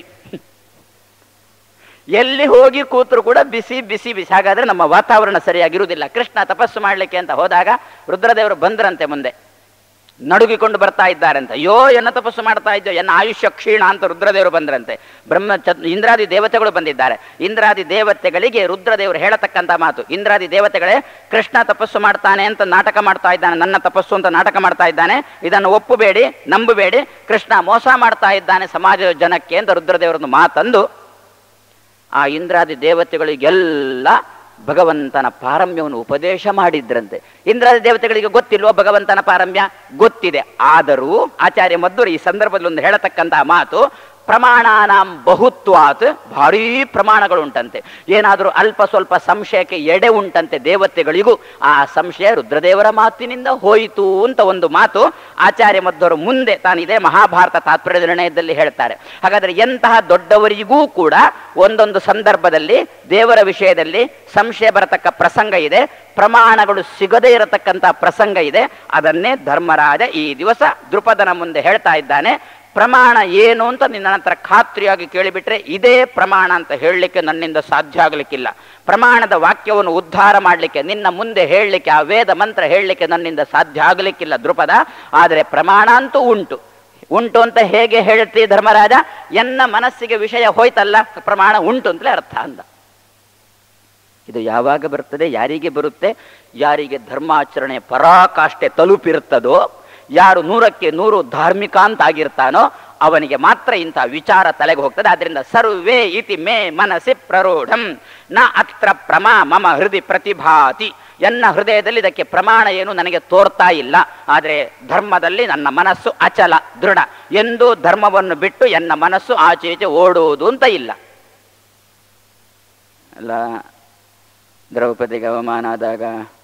ಎಲ್ಲಿ ಹೋಗಿ ಕೂತರು ಕೂಡ ಬಿಸಿ ಬಿಸಿ ಬಿಸಿ ಹಾಗಾದ್ರೆ ನಮ್ಮ ವಾತಾವರಣ ಸರಿಯಾಗಿರುವುದಿಲ್ಲ ಕೃಷ್ಣ ತಪಸ್ಸು ಮಾಡಲಿಕ್ಕೆ ಅಂತ ಹೋದಾಗ ರುದ್ರದೇವರು ಬಂದ್ರಂತೆ ಮುಂದೆ ನಡುಗಿಕೊಂಡು ಬರ್ತಾ ಇದ್ದಾರಂತೆ ಅಯ್ಯೋ ಎನ್ನ ತಪಸ್ಸು ಮಾಡ್ತಾ ಇದ್ದೋ ಎನ್ನ ಆಯುಷ್ಯ ಕ್ಷೀಣ ಅಂತ ರುದ್ರದೇವರು ಬಂದ್ರಂತೆ ಬ್ರಹ್ಮ ಚ ಇಂದ್ರಾದಿ ದೇವತೆಗಳು ಬಂದಿದ್ದಾರೆ ಇಂದ್ರಾದಿ ದೇವತೆಗಳಿಗೆ ರುದ್ರದೇವರು ಹೇಳತಕ್ಕಂಥ ಮಾತು ಇಂದ್ರಾದಿ ದೇವತೆಗಳೇ ಕೃಷ್ಣ ತಪಸ್ಸು ಮಾಡ್ತಾನೆ ಅಂತ ನಾಟಕ ಮಾಡ್ತಾ ಇದ್ದಾನೆ ನನ್ನ ತಪಸ್ಸು ಅಂತ ನಾಟಕ ಮಾಡ್ತಾ ಇದ್ದಾನೆ ಇದನ್ನು ಒಪ್ಪಬೇಡಿ ನಂಬಬೇಡಿ ಕೃಷ್ಣ ಮೋಸ ಮಾಡ್ತಾ ಇದ್ದಾನೆ ಸಮಾಜದ ಜನಕ್ಕೆ ಅಂತ ರುದ್ರದೇವರನ್ನು ಮಾತಂದು ಆ ಇಂದ್ರಾದಿ ದೇವತೆಗಳಿಗೆಲ್ಲ ಭಗವಂತನ ಪಾರಮ್ಯವನ್ನು ಉಪದೇಶ ಮಾಡಿದ್ರಂತೆ ಇಂದ್ರಾದಿ ದೇವತೆಗಳಿಗೆ ಗೊತ್ತಿಲ್ವೋ ಭಗವಂತನ ಪಾರಮ್ಯ ಗೊತ್ತಿದೆ ಆದರೂ ಆಚಾರ್ಯ ಮದ್ದೂರು ಈ ಸಂದರ್ಭದಲ್ಲಿ ಒಂದು ಹೇಳತಕ್ಕಂತಹ ಮಾತು ಪ್ರಮಾಣಾನಾಂ ಬಹುತ್ವಾತ್ ಭಾರೀ ಪ್ರಮಾಣಗಳು ಉಂಟಂತೆ ಏನಾದರೂ ಅಲ್ಪ ಸ್ವಲ್ಪ ಸಂಶಯಕ್ಕೆ ಎಡೆ ಉಂಟಂತೆ ದೇವತೆಗಳಿಗೂ ಆ ಸಂಶಯ ರುದ್ರದೇವರ ಮಾತಿನಿಂದ ಹೋಯಿತು ಅಂತ ಒಂದು ಮಾತು ಆಚಾರ್ಯ ಮಧ್ವರು ಮುಂದೆ ತಾನು ಇದೇ ಮಹಾಭಾರತ ತಾತ್ಪರ್ಯ ನಿರ್ಣಯದಲ್ಲಿ ಹೇಳ್ತಾರೆ ಹಾಗಾದ್ರೆ ಎಂತಹ ದೊಡ್ಡವರಿಗೂ ಕೂಡ ಒಂದೊಂದು ಸಂದರ್ಭದಲ್ಲಿ ದೇವರ ವಿಷಯದಲ್ಲಿ ಸಂಶಯ ಬರತಕ್ಕ ಪ್ರಸಂಗ ಇದೆ ಪ್ರಮಾಣಗಳು ಸಿಗದೇ ಇರತಕ್ಕಂಥ ಪ್ರಸಂಗ ಇದೆ ಅದನ್ನೇ ಧರ್ಮರಾಜ ಈ ದಿವಸ ದೃಪದನ ಮುಂದೆ ಹೇಳ್ತಾ ಇದ್ದಾನೆ ಪ್ರಮಾಣ ಏನು ಅಂತ ನಿನ್ನ ಹತ್ರ ಖಾತ್ರಿಯಾಗಿ ಕೇಳಿಬಿಟ್ರೆ ಇದೇ ಪ್ರಮಾಣ ಅಂತ ಹೇಳಲಿಕ್ಕೆ ನನ್ನಿಂದ ಸಾಧ್ಯ ಆಗಲಿಕ್ಕಿಲ್ಲ ಪ್ರಮಾಣದ ವಾಕ್ಯವನ್ನು ಉದ್ಧಾರ ಮಾಡಲಿಕ್ಕೆ ನಿನ್ನ ಮುಂದೆ ಹೇಳಲಿಕ್ಕೆ ಆ ವೇದ ಮಂತ್ರ ಹೇಳಲಿಕ್ಕೆ ನನ್ನಿಂದ ಸಾಧ್ಯ ಆಗಲಿಕ್ಕಿಲ್ಲ ದೃಪದ ಆದರೆ ಪ್ರಮಾಣ ಅಂತೂ ಉಂಟು ಉಂಟು ಅಂತ ಹೇಗೆ ಹೇಳ್ತಿ ಧರ್ಮರಾಜ ಎನ್ನ ಮನಸ್ಸಿಗೆ ವಿಷಯ ಹೋಯ್ತಲ್ಲ ಪ್ರಮಾಣ ಉಂಟು ಅಂತಲೇ ಅರ್ಥ ಅಂದ ಇದು ಯಾವಾಗ ಬರ್ತದೆ ಯಾರಿಗೆ ಬರುತ್ತೆ ಯಾರಿಗೆ ಧರ್ಮಾಚರಣೆ ಪರಾಕಾಷ್ಠೆ ತಲುಪಿರುತ್ತದೋ ಯಾರು ನೂರಕ್ಕೆ ನೂರು ಧಾರ್ಮಿಕ ಅಂತ ಆಗಿರ್ತಾನೋ ಅವನಿಗೆ ಮಾತ್ರ ಇಂಥ ವಿಚಾರ ತಲೆಗೆ ಹೋಗ್ತದೆ ಆದ್ರಿಂದ ಸರ್ವೇ ಇತಿ ಮೇ ಮನಸ್ಸಿ ಪ್ರರೂಢಂ ನ ಅತ್ರ ಪ್ರಮಾ ಮಮ ಹೃದಯ ಪ್ರತಿಭಾತಿ ಎನ್ನ ಹೃದಯದಲ್ಲಿ ಇದಕ್ಕೆ ಪ್ರಮಾಣ ಏನು ನನಗೆ ತೋರ್ತಾ ಇಲ್ಲ ಆದರೆ ಧರ್ಮದಲ್ಲಿ ನನ್ನ ಮನಸ್ಸು ಅಚಲ ದೃಢ ಎಂದು ಧರ್ಮವನ್ನು ಬಿಟ್ಟು ಎನ್ನ ಮನಸ್ಸು ಆಚೆ ಈಚೆ ಓಡುವುದು ಅಂತ ಇಲ್ಲ ಅಲ್ಲ ದ್ರೌಪದಿಗೆ ಅವಮಾನ ಆದಾಗ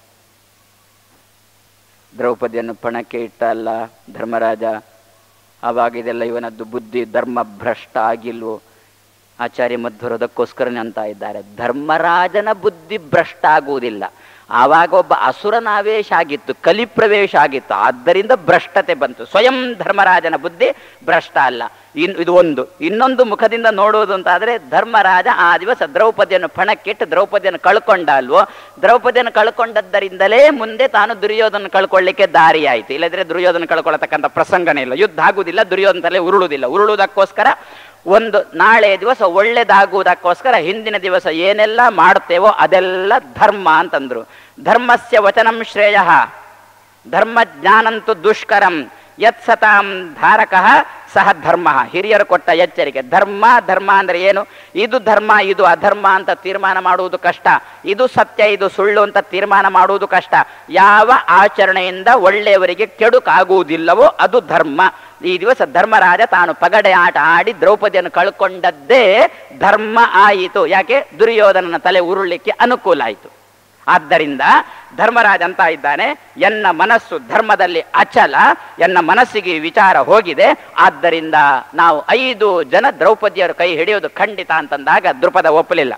ದ್ರೌಪದಿಯನ್ನು ಪಣಕ್ಕೆ ಇಟ್ಟ ಅಲ್ಲ ಧರ್ಮರಾಜ ಆವಾಗ ಇದೆಲ್ಲ ಇವನದ್ದು ಬುದ್ಧಿ ಧರ್ಮ ಭ್ರಷ್ಟ ಆಗಿಲ್ವೋ ಆಚಾರ್ಯ ಮಧ್ವರು ಅದಕ್ಕೋಸ್ಕರನೇ ಅಂತ ಇದ್ದಾರೆ ಧರ್ಮರಾಜನ ಬುದ್ಧಿ ಭ್ರಷ್ಟ ಆಗುವುದಿಲ್ಲ ಆವಾಗ ಒಬ್ಬ ಅಸುರನ ಆವೇಶ ಆಗಿತ್ತು ಕಲಿಪ್ರವೇಶ ಆಗಿತ್ತು ಆದ್ದರಿಂದ ಭ್ರಷ್ಟತೆ ಬಂತು ಸ್ವಯಂ ಧರ್ಮರಾಜನ ಬುದ್ಧಿ ಭ್ರಷ್ಟ ಅಲ್ಲ ಇನ್ ಇದು ಒಂದು ಇನ್ನೊಂದು ಮುಖದಿಂದ ನೋಡುವುದು ಅಂತಾದ್ರೆ ಧರ್ಮರಾಜ ಆ ದಿವಸ ದ್ರೌಪದಿಯನ್ನು ಪಣಕ್ಕಿಟ್ಟು ದ್ರೌಪದಿಯನ್ನು ಕಳ್ಕೊಂಡ ಅಲ್ವೋ ದ್ರೌಪದಿಯನ್ನು ಕಳ್ಕೊಂಡದ್ದರಿಂದಲೇ ಮುಂದೆ ತಾನು ದುರ್ಯೋಧನ ಕಳ್ಕೊಳ್ಳಿಕ್ಕೆ ದಾರಿ ಆಯಿತು ಇಲ್ಲದ್ರೆ ದುರ್ಯೋಧನ ಕಳ್ಕೊಳ್ಳತಕ್ಕಂಥ ಪ್ರಸಂಗನೇ ಇಲ್ಲ ಯುದ್ಧ ಆಗುವುದಿಲ್ಲ ದುರ್ಯೋಧನ ತಲೆ ಉರುಳುವುದಿಲ್ಲ ಉರುಳುವುದಕ್ಕೋಸ್ಕರ ಒಂದು ನಾಳೆ ದಿವಸ ಒಳ್ಳೇದಾಗುವುದಕ್ಕೋಸ್ಕರ ಹಿಂದಿನ ದಿವಸ ಏನೆಲ್ಲ ಮಾಡ್ತೇವೋ ಅದೆಲ್ಲ ಧರ್ಮ ಅಂತಂದ್ರು ಧರ್ಮಸ್ಯ ವಚನಂ ಶ್ರೇಯ ಧರ್ಮ ಜ್ಞಾನಂತು ದುಷ್ಕರಂ ಯತ್ ಸತಾಂ ಧಾರಕ ಸಹ ಧರ್ಮ ಹಿರಿಯರು ಕೊಟ್ಟ ಎಚ್ಚರಿಕೆ ಧರ್ಮ ಧರ್ಮ ಅಂದ್ರೆ ಏನು ಇದು ಧರ್ಮ ಇದು ಅಧರ್ಮ ಅಂತ ತೀರ್ಮಾನ ಮಾಡುವುದು ಕಷ್ಟ ಇದು ಸತ್ಯ ಇದು ಸುಳ್ಳು ಅಂತ ತೀರ್ಮಾನ ಮಾಡುವುದು ಕಷ್ಟ ಯಾವ ಆಚರಣೆಯಿಂದ ಒಳ್ಳೆಯವರಿಗೆ ಕೆಡುಕಾಗುವುದಿಲ್ಲವೋ ಅದು ಧರ್ಮ ಈ ದಿವಸ ಧರ್ಮರಾಜ ತಾನು ಪಗಡೆ ಆಟ ಆಡಿ ದ್ರೌಪದಿಯನ್ನು ಕಳ್ಕೊಂಡದ್ದೇ ಧರ್ಮ ಆಯಿತು ಯಾಕೆ ದುರ್ಯೋಧನನ ತಲೆ ಉರುಳಲಿಕ್ಕೆ ಅನುಕೂಲ ಆಯಿತು ಆದ್ದರಿಂದ ಧರ್ಮರಾಜ ಅಂತ ಇದ್ದಾನೆ ಎನ್ನ ಮನಸ್ಸು ಧರ್ಮದಲ್ಲಿ ಅಚಲ ಎನ್ನ ಮನಸ್ಸಿಗೆ ಈ ವಿಚಾರ ಹೋಗಿದೆ ಆದ್ದರಿಂದ ನಾವು ಐದು ಜನ ದ್ರೌಪದಿಯರು ಕೈ ಹಿಡಿಯೋದು ಖಂಡಿತ ಅಂತಂದಾಗ ದೃಪದ ಒಪ್ಪಲಿಲ್ಲ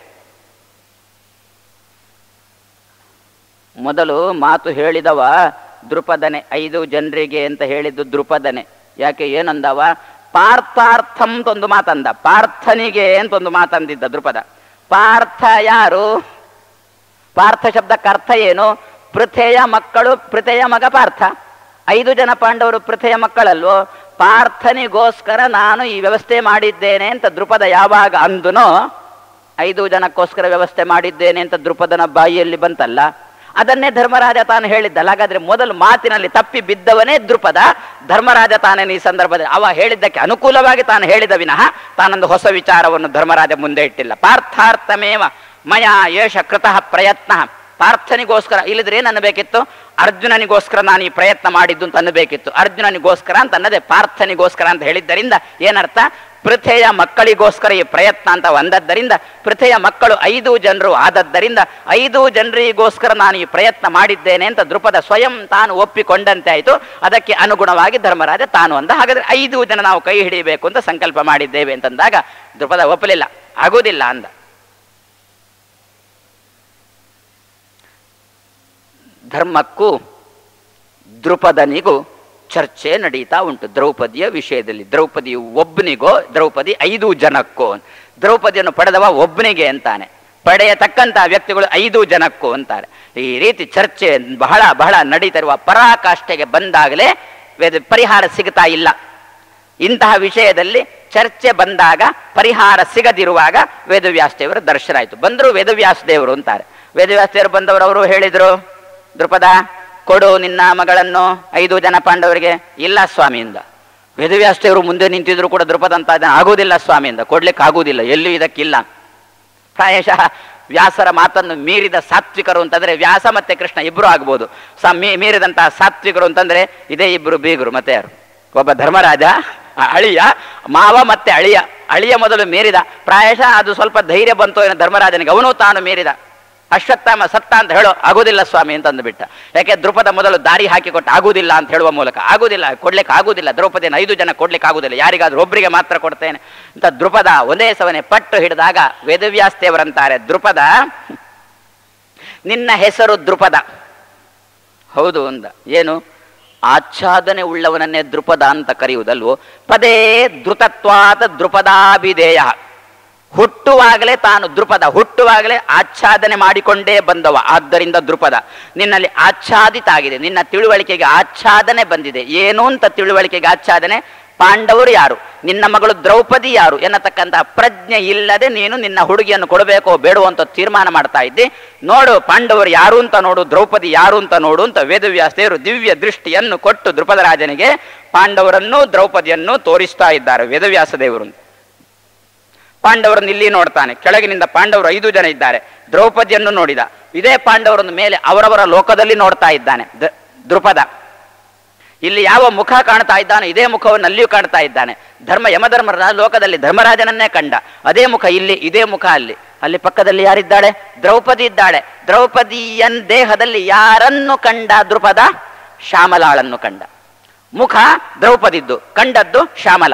ಮೊದಲು ಮಾತು ಹೇಳಿದವ ದೃಪದನೆ ಐದು ಜನರಿಗೆ ಅಂತ ಹೇಳಿದ್ದು ದೃಪದನೆ ಯಾಕೆ ಏನಂದವ ಪಾರ್ಥಾರ್ಥಂ ಅಂತ ಒಂದು ಮಾತಂದ ಪಾರ್ಥನಿಗೆ ಅಂತ ಒಂದು ಮಾತಂದಿದ್ದ ದೃಪದ ಪಾರ್ಥ ಯಾರು ಪಾರ್ಥ ಶಬ್ದಕ್ಕೆ ಅರ್ಥ ಏನು ಪೃಥೆಯ ಮಕ್ಕಳು ಪೃಥೆಯ ಮಗ ಪಾರ್ಥ ಐದು ಜನ ಪಾಂಡವರು ಪೃಥೆಯ ಮಕ್ಕಳಲ್ವೋ ಪಾರ್ಥನಿಗೋಸ್ಕರ ನಾನು ಈ ವ್ಯವಸ್ಥೆ ಮಾಡಿದ್ದೇನೆ ಅಂತ ದೃಪದ ಯಾವಾಗ ಅಂದುನೋ ಐದು ಜನಕ್ಕೋಸ್ಕರ ವ್ಯವಸ್ಥೆ ಮಾಡಿದ್ದೇನೆ ಅಂತ ದೃಪದನ ಬಾಯಿಯಲ್ಲಿ ಬಂತಲ್ಲ ಅದನ್ನೇ ಧರ್ಮರಾಜ ತಾನು ಹೇಳಿದ್ದಲ್ಲ ಹಾಗಾದ್ರೆ ಮೊದಲು ಮಾತಿನಲ್ಲಿ ತಪ್ಪಿ ಬಿದ್ದವನೇ ದೃಪದ ಧರ್ಮರಾಜ ತಾನೇನು ಈ ಸಂದರ್ಭದಲ್ಲಿ ಅವ ಹೇಳಿದ್ದಕ್ಕೆ ಅನುಕೂಲವಾಗಿ ತಾನು ಹೇಳಿದ ವಿನಃ ತಾನೊಂದು ಹೊಸ ವಿಚಾರವನ್ನು ಧರ್ಮರಾಜ ಮುಂದೆ ಇಟ್ಟಿಲ್ಲ ಪಾರ್ಥಾರ್ಥಮೇವ ಮಯ ಏಷ ಕೃತಃ ಪ್ರಯತ್ನ ಪಾರ್ಥನಿಗೋಸ್ಕರ ಇಲ್ಲದ್ರೆ ಏನು ಅನ್ನಬೇಕಿತ್ತು ಅರ್ಜುನನಿಗೋಸ್ಕರ ನಾನು ಈ ಪ್ರಯತ್ನ ಮಾಡಿದ್ದು ಅಂತ ಅನ್ನಬೇಕಿತ್ತು ಅರ್ಜುನನಿಗೋಸ್ಕರ ಅಂತ ಅನ್ನದೆ ಪಾರ್ಥನಿಗೋಸ್ಕರ ಅಂತ ಹೇಳಿದ್ದರಿಂದ ಏನರ್ಥ ಪೃಥೆಯ ಮಕ್ಕಳಿಗೋಸ್ಕರ ಈ ಪ್ರಯತ್ನ ಅಂತ ಒಂದದ್ದರಿಂದ ಪೃಥೆಯ ಮಕ್ಕಳು ಐದು ಜನರು ಆದದ್ದರಿಂದ ಐದು ಜನರಿಗೋಸ್ಕರ ನಾನು ಈ ಪ್ರಯತ್ನ ಮಾಡಿದ್ದೇನೆ ಅಂತ ದೃಪದ ಸ್ವಯಂ ತಾನು ಒಪ್ಪಿಕೊಂಡಂತೆ ಆಯಿತು ಅದಕ್ಕೆ ಅನುಗುಣವಾಗಿ ಧರ್ಮರಾಜ ತಾನು ಅಂದ ಹಾಗಾದ್ರೆ ಐದು ಜನ ನಾವು ಕೈ ಹಿಡಿಯಬೇಕು ಅಂತ ಸಂಕಲ್ಪ ಮಾಡಿದ್ದೇವೆ ಅಂತಂದಾಗ ದೃಪದ ಒಪ್ಪಲಿಲ್ಲ ಆಗುವುದಿಲ್ಲ ಅಂದ ಧರ್ಮಕ್ಕೂ ದೃಪದನಿಗೂ ಚರ್ಚೆ ನಡೀತಾ ಉಂಟು ದ್ರೌಪದಿಯ ವಿಷಯದಲ್ಲಿ ದ್ರೌಪದಿ ಒಬ್ಬನಿಗೋ ದ್ರೌಪದಿ ಐದು ಜನಕ್ಕೋ ದ್ರೌಪದಿಯನ್ನು ಪಡೆದವ ಒಬ್ಬನಿಗೆ ಅಂತಾನೆ ಪಡೆಯತಕ್ಕಂತಹ ವ್ಯಕ್ತಿಗಳು ಐದು ಜನಕ್ಕೂ ಅಂತಾರೆ ಈ ರೀತಿ ಚರ್ಚೆ ಬಹಳ ಬಹಳ ನಡೀತಿರುವ ಪರಾಕಾಷ್ಠೆಗೆ ಬಂದಾಗಲೇ ವೇದ ಪರಿಹಾರ ಸಿಗ್ತಾ ಇಲ್ಲ ಇಂತಹ ವಿಷಯದಲ್ಲಿ ಚರ್ಚೆ ಬಂದಾಗ ಪರಿಹಾರ ಸಿಗದಿರುವಾಗ ವೇದವ್ಯಾಸ ದೇವರ ದರ್ಶನ ಆಯಿತು ಬಂದರು ವೇದವ್ಯಾಸ ದೇವರು ಅಂತಾರೆ ವೇದವ್ಯಾಸ ದೇವರು ಬಂದವರು ಅವರು ಹೇಳಿದರು ದೃಪದ ಕೊಡು ನಿನ್ನ ಮಗಳನ್ನು ಐದು ಜನ ಪಾಂಡವರಿಗೆ ಇಲ್ಲ ಸ್ವಾಮಿಯಿಂದ ವೇದವ್ಯಾಸ ದೇವರು ಮುಂದೆ ನಿಂತಿದ್ರು ಕೂಡ ದೃಪದ ಅಂತ ಇದನ್ನ ಆಗುವುದಿಲ್ಲ ಸ್ವಾಮಿಯಿಂದ ಕೊಡ್ಲಿಕ್ಕೆ ಆಗುವುದಿಲ್ಲ ಎಲ್ಲೂ ಇದಕ್ಕಿಲ್ಲ ಪ್ರಾಯಶಃ ವ್ಯಾಸರ ಮಾತನ್ನು ಮೀರಿದ ಸಾತ್ವಿಕರು ಅಂತಂದ್ರೆ ವ್ಯಾಸ ಮತ್ತೆ ಕೃಷ್ಣ ಇಬ್ರು ಆಗ್ಬೋದು ಸ ಮೀ- ಮೀರಿದಂತಹ ಸಾತ್ವಿಕರು ಅಂತಂದ್ರೆ ಇದೇ ಇಬ್ರು ಬೀಗರು ಮತ್ತೆ ಯಾರು ಒಬ್ಬ ಧರ್ಮರಾಜ ಆ ಅಳಿಯ ಮಾವ ಮತ್ತೆ ಅಳಿಯ ಅಳಿಯ ಮೊದಲು ಮೀರಿದ ಪ್ರಾಯಶಃ ಅದು ಸ್ವಲ್ಪ ಧೈರ್ಯ ಬಂತು ಏನೋ ಧರ್ಮರಾಜನಿಗೆ ಅವನು ತಾನು ಮೀರಿದ ಅಶ್ವತ್ಥಾಮ ಸತ್ತ ಅಂತ ಹೇಳೋ ಆಗುದಿಲ್ಲ ಸ್ವಾಮಿ ಅಂತ ಅಂದ್ಬಿಟ್ಟ ಯಾಕೆ ದ್ರುಪದ ಮೊದಲು ದಾರಿ ಹಾಕಿಕೊಟ್ಟು ಆಗುದಿಲ್ಲ ಅಂತ ಹೇಳುವ ಮೂಲಕ ಆಗುದಿಲ್ಲ ಕೊಡ್ಲಿಕ್ಕೆ ಆಗುದಿಲ್ಲ ದ್ರೌಪದಿಯನ್ನು ಐದು ಜನ ಕೊಡ್ಲಿಕ್ಕೆ ಆಗುದಿಲ್ಲ ಯಾರಿಗಾದ್ರೂ ಒಬ್ಬರಿಗೆ ಮಾತ್ರ ಕೊಡ್ತೇನೆ ಅಂತ ದ್ರುಪದ ಒಂದೇ ಸವನೆ ಪಟ್ಟು ಹಿಡಿದಾಗ ವೇದವ್ಯಾಸ ದೇವರಂತಾರೆ ದ್ರುಪದ ನಿನ್ನ ಹೆಸರು ದ್ರುಪದ ಹೌದು ಅಂದ ಏನು ಆಚ್ಛಾದನೆ ಉಳ್ಳವನನ್ನೇ ದೃಪದ ಅಂತ ಕರೆಯುವುದಲ್ವೋ ಪದೇ ಧೃತತ್ವಾದ ದೃಪದಾಭಿಧೇಯ ಹುಟ್ಟುವಾಗಲೇ ತಾನು ದೃಪದ ಹುಟ್ಟುವಾಗಲೇ ಆಚ್ಛಾದನೆ ಮಾಡಿಕೊಂಡೇ ಬಂದವ ಆದ್ದರಿಂದ ದೃಪದ ನಿನ್ನಲ್ಲಿ ಆಚ್ಛಾದಿತ ಆಗಿದೆ ನಿನ್ನ ತಿಳುವಳಿಕೆಗೆ ಆಚ್ಛಾದನೆ ಬಂದಿದೆ ಏನು ಅಂತ ತಿಳುವಳಿಕೆಗೆ ಆಚ್ಛಾದನೆ ಪಾಂಡವರು ಯಾರು ನಿನ್ನ ಮಗಳು ದ್ರೌಪದಿ ಯಾರು ಎನ್ನತಕ್ಕಂತಹ ಪ್ರಜ್ಞೆ ಇಲ್ಲದೆ ನೀನು ನಿನ್ನ ಹುಡುಗಿಯನ್ನು ಕೊಡಬೇಕೋ ಬೇಡವೋ ಅಂತ ತೀರ್ಮಾನ ಮಾಡ್ತಾ ಇದ್ದಿ ನೋಡು ಪಾಂಡವರು ಯಾರು ಅಂತ ನೋಡು ದ್ರೌಪದಿ ಯಾರು ಅಂತ ನೋಡು ಅಂತ ವೇದವ್ಯಾಸದೇವರು ದಿವ್ಯ ದೃಷ್ಟಿಯನ್ನು ಕೊಟ್ಟು ದೃಪದ ರಾಜನಿಗೆ ಪಾಂಡವರನ್ನು ದ್ರೌಪದಿಯನ್ನು ತೋರಿಸ್ತಾ ಇದ್ದಾರೆ ವೇದವ್ಯಾಸ ದೇವರು ಪಾಂಡವರನ್ನು ಇಲ್ಲಿ ನೋಡ್ತಾನೆ ಕೆಳಗಿನಿಂದ ಪಾಂಡವರು ಐದು ಜನ ಇದ್ದಾರೆ ದ್ರೌಪದಿಯನ್ನು ನೋಡಿದ ಇದೇ ಪಾಂಡವರನ್ನು ಮೇಲೆ ಅವರವರ ಲೋಕದಲ್ಲಿ ನೋಡ್ತಾ ಇದ್ದಾನೆ ದ- ದೃಪದ ಇಲ್ಲಿ ಯಾವ ಮುಖ ಕಾಣ್ತಾ ಇದ್ದಾನೋ ಇದೇ ಮುಖವನ್ನು ಅಲ್ಲಿಯೂ ಕಾಣ್ತಾ ಇದ್ದಾನೆ ಧರ್ಮ ಯಮಧರ್ಮರ ಲೋಕದಲ್ಲಿ ಧರ್ಮರಾಜನನ್ನೇ ಕಂಡ ಅದೇ ಮುಖ ಇಲ್ಲಿ ಇದೇ ಮುಖ ಅಲ್ಲಿ ಅಲ್ಲಿ ಪಕ್ಕದಲ್ಲಿ ಯಾರಿದ್ದಾಳೆ ದ್ರೌಪದಿ ಇದ್ದಾಳೆ ದ್ರೌಪದಿಯನ್ ದೇಹದಲ್ಲಿ ಯಾರನ್ನು ಕಂಡ ದೃಪದ ಶ್ಯಾಮಲಾಳನ್ನು ಕಂಡ ಮುಖ ದ್ರೌಪದಿದ್ದು ಕಂಡದ್ದು ಶ್ಯಾಮಲ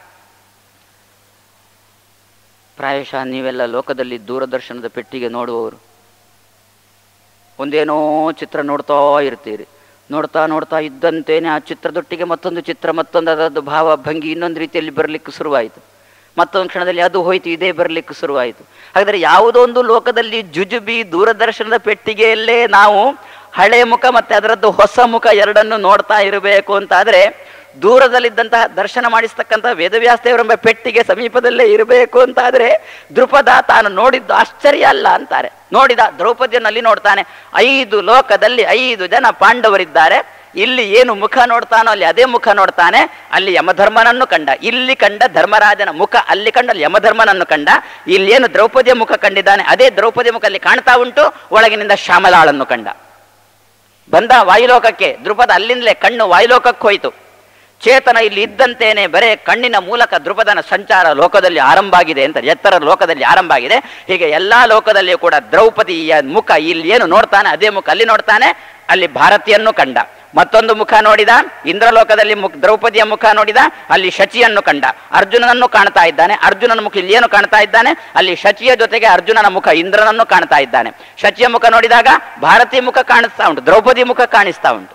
ಪ್ರಾಯಶಃ ನೀವೆಲ್ಲ ಲೋಕದಲ್ಲಿ ದೂರದರ್ಶನದ ಪೆಟ್ಟಿಗೆ ನೋಡುವವರು ಒಂದೇನೋ ಚಿತ್ರ ನೋಡ್ತಾ ಇರ್ತೀರಿ ನೋಡ್ತಾ ನೋಡ್ತಾ ಇದ್ದಂತೇನೆ ಆ ಚಿತ್ರದೊಟ್ಟಿಗೆ ಮತ್ತೊಂದು ಚಿತ್ರ ಮತ್ತೊಂದು ಅದರದ್ದು ಭಾವ ಭಂಗಿ ಇನ್ನೊಂದು ರೀತಿಯಲ್ಲಿ ಬರಲಿಕ್ಕೆ ಶುರುವಾಯಿತು ಮತ್ತೊಂದು ಕ್ಷಣದಲ್ಲಿ ಅದು ಹೋಯ್ತು ಇದೇ ಬರಲಿಕ್ಕೆ ಶುರುವಾಯಿತು ಹಾಗಾದರೆ ಯಾವುದೋ ಒಂದು ಲೋಕದಲ್ಲಿ ಜುಜುಬಿ ದೂರದರ್ಶನದ ಪೆಟ್ಟಿಗೆಯಲ್ಲೇ ನಾವು ಹಳೆ ಮುಖ ಮತ್ತೆ ಅದರದ್ದು ಹೊಸ ಮುಖ ಎರಡನ್ನು ನೋಡ್ತಾ ಇರಬೇಕು ಅಂತಾದರೆ ದೂರದಲ್ಲಿದ್ದಂತಹ ದರ್ಶನ ಮಾಡಿಸ್ತಕ್ಕಂತಹ ವೇದವ್ಯಾಸ ದೇವರೆಂಬ ಪೆಟ್ಟಿಗೆ ಸಮೀಪದಲ್ಲೇ ಇರಬೇಕು ಅಂತಾದರೆ ದೃಪದ ತಾನು ನೋಡಿದ್ದು ಆಶ್ಚರ್ಯ ಅಲ್ಲ ಅಂತಾರೆ ನೋಡಿದ ದ್ರೌಪದಿಯನ್ನು ಅಲ್ಲಿ ನೋಡ್ತಾನೆ ಐದು ಲೋಕದಲ್ಲಿ ಐದು ಜನ ಪಾಂಡವರಿದ್ದಾರೆ ಇಲ್ಲಿ ಏನು ಮುಖ ನೋಡ್ತಾನೋ ಅಲ್ಲಿ ಅದೇ ಮುಖ ನೋಡ್ತಾನೆ ಅಲ್ಲಿ ಯಮಧರ್ಮನನ್ನು ಕಂಡ ಇಲ್ಲಿ ಕಂಡ ಧರ್ಮರಾಜನ ಮುಖ ಅಲ್ಲಿ ಕಂಡ ಅಲ್ಲಿ ಯಮಧರ್ಮನನ್ನು ಕಂಡ ಇಲ್ಲಿ ಏನು ದ್ರೌಪದಿಯ ಮುಖ ಕಂಡಿದ್ದಾನೆ ಅದೇ ದ್ರೌಪದಿ ಮುಖ ಅಲ್ಲಿ ಕಾಣ್ತಾ ಉಂಟು ಒಳಗಿನಿಂದ ಶ್ಯಾಮಲಾಳನ್ನು ಕಂಡ ಬಂದ ವಾಯುಲೋಕಕ್ಕೆ ದೃಪದ ಅಲ್ಲಿಂದಲೇ ಕಣ್ಣು ವಾಯುಲೋಕಕ್ಕೆ ಹೋಯಿತು ಚೇತನ ಇಲ್ಲಿ ಇದ್ದಂತೇನೆ ಬರೇ ಕಣ್ಣಿನ ಮೂಲಕ ದೃಪದನ ಸಂಚಾರ ಲೋಕದಲ್ಲಿ ಆರಂಭ ಆಗಿದೆ ಅಂತ ಎತ್ತರ ಲೋಕದಲ್ಲಿ ಆರಂಭ ಆಗಿದೆ ಹೀಗೆ ಎಲ್ಲಾ ಲೋಕದಲ್ಲಿಯೂ ಕೂಡ ದ್ರೌಪದಿಯ ಮುಖ ಇಲ್ಲಿ ಏನು ನೋಡ್ತಾನೆ ಅದೇ ಮುಖ ಅಲ್ಲಿ ನೋಡ್ತಾನೆ ಅಲ್ಲಿ ಭಾರತಿಯನ್ನು ಕಂಡ ಮತ್ತೊಂದು ಮುಖ ನೋಡಿದ ಇಂದ್ರಲೋಕದಲ್ಲಿ ಮುಖ ದ್ರೌಪದಿಯ ಮುಖ ನೋಡಿದ ಅಲ್ಲಿ ಶಚಿಯನ್ನು ಕಂಡ ಅರ್ಜುನನನ್ನು ಕಾಣ್ತಾ ಇದ್ದಾನೆ ಅರ್ಜುನನ ಮುಖ ಇಲ್ಲಿ ಏನು ಕಾಣ್ತಾ ಇದ್ದಾನೆ ಅಲ್ಲಿ ಶಚಿಯ ಜೊತೆಗೆ ಅರ್ಜುನನ ಮುಖ ಇಂದ್ರನನ್ನು ಕಾಣ್ತಾ ಇದ್ದಾನೆ ಶಚಿಯ ಮುಖ ನೋಡಿದಾಗ ಭಾರತಿ ಮುಖ ಕಾಣಿಸ್ತಾ ಉಂಟು ದ್ರೌಪದಿ ಮುಖ ಕಾಣಿಸ್ತಾ ಉಂಟು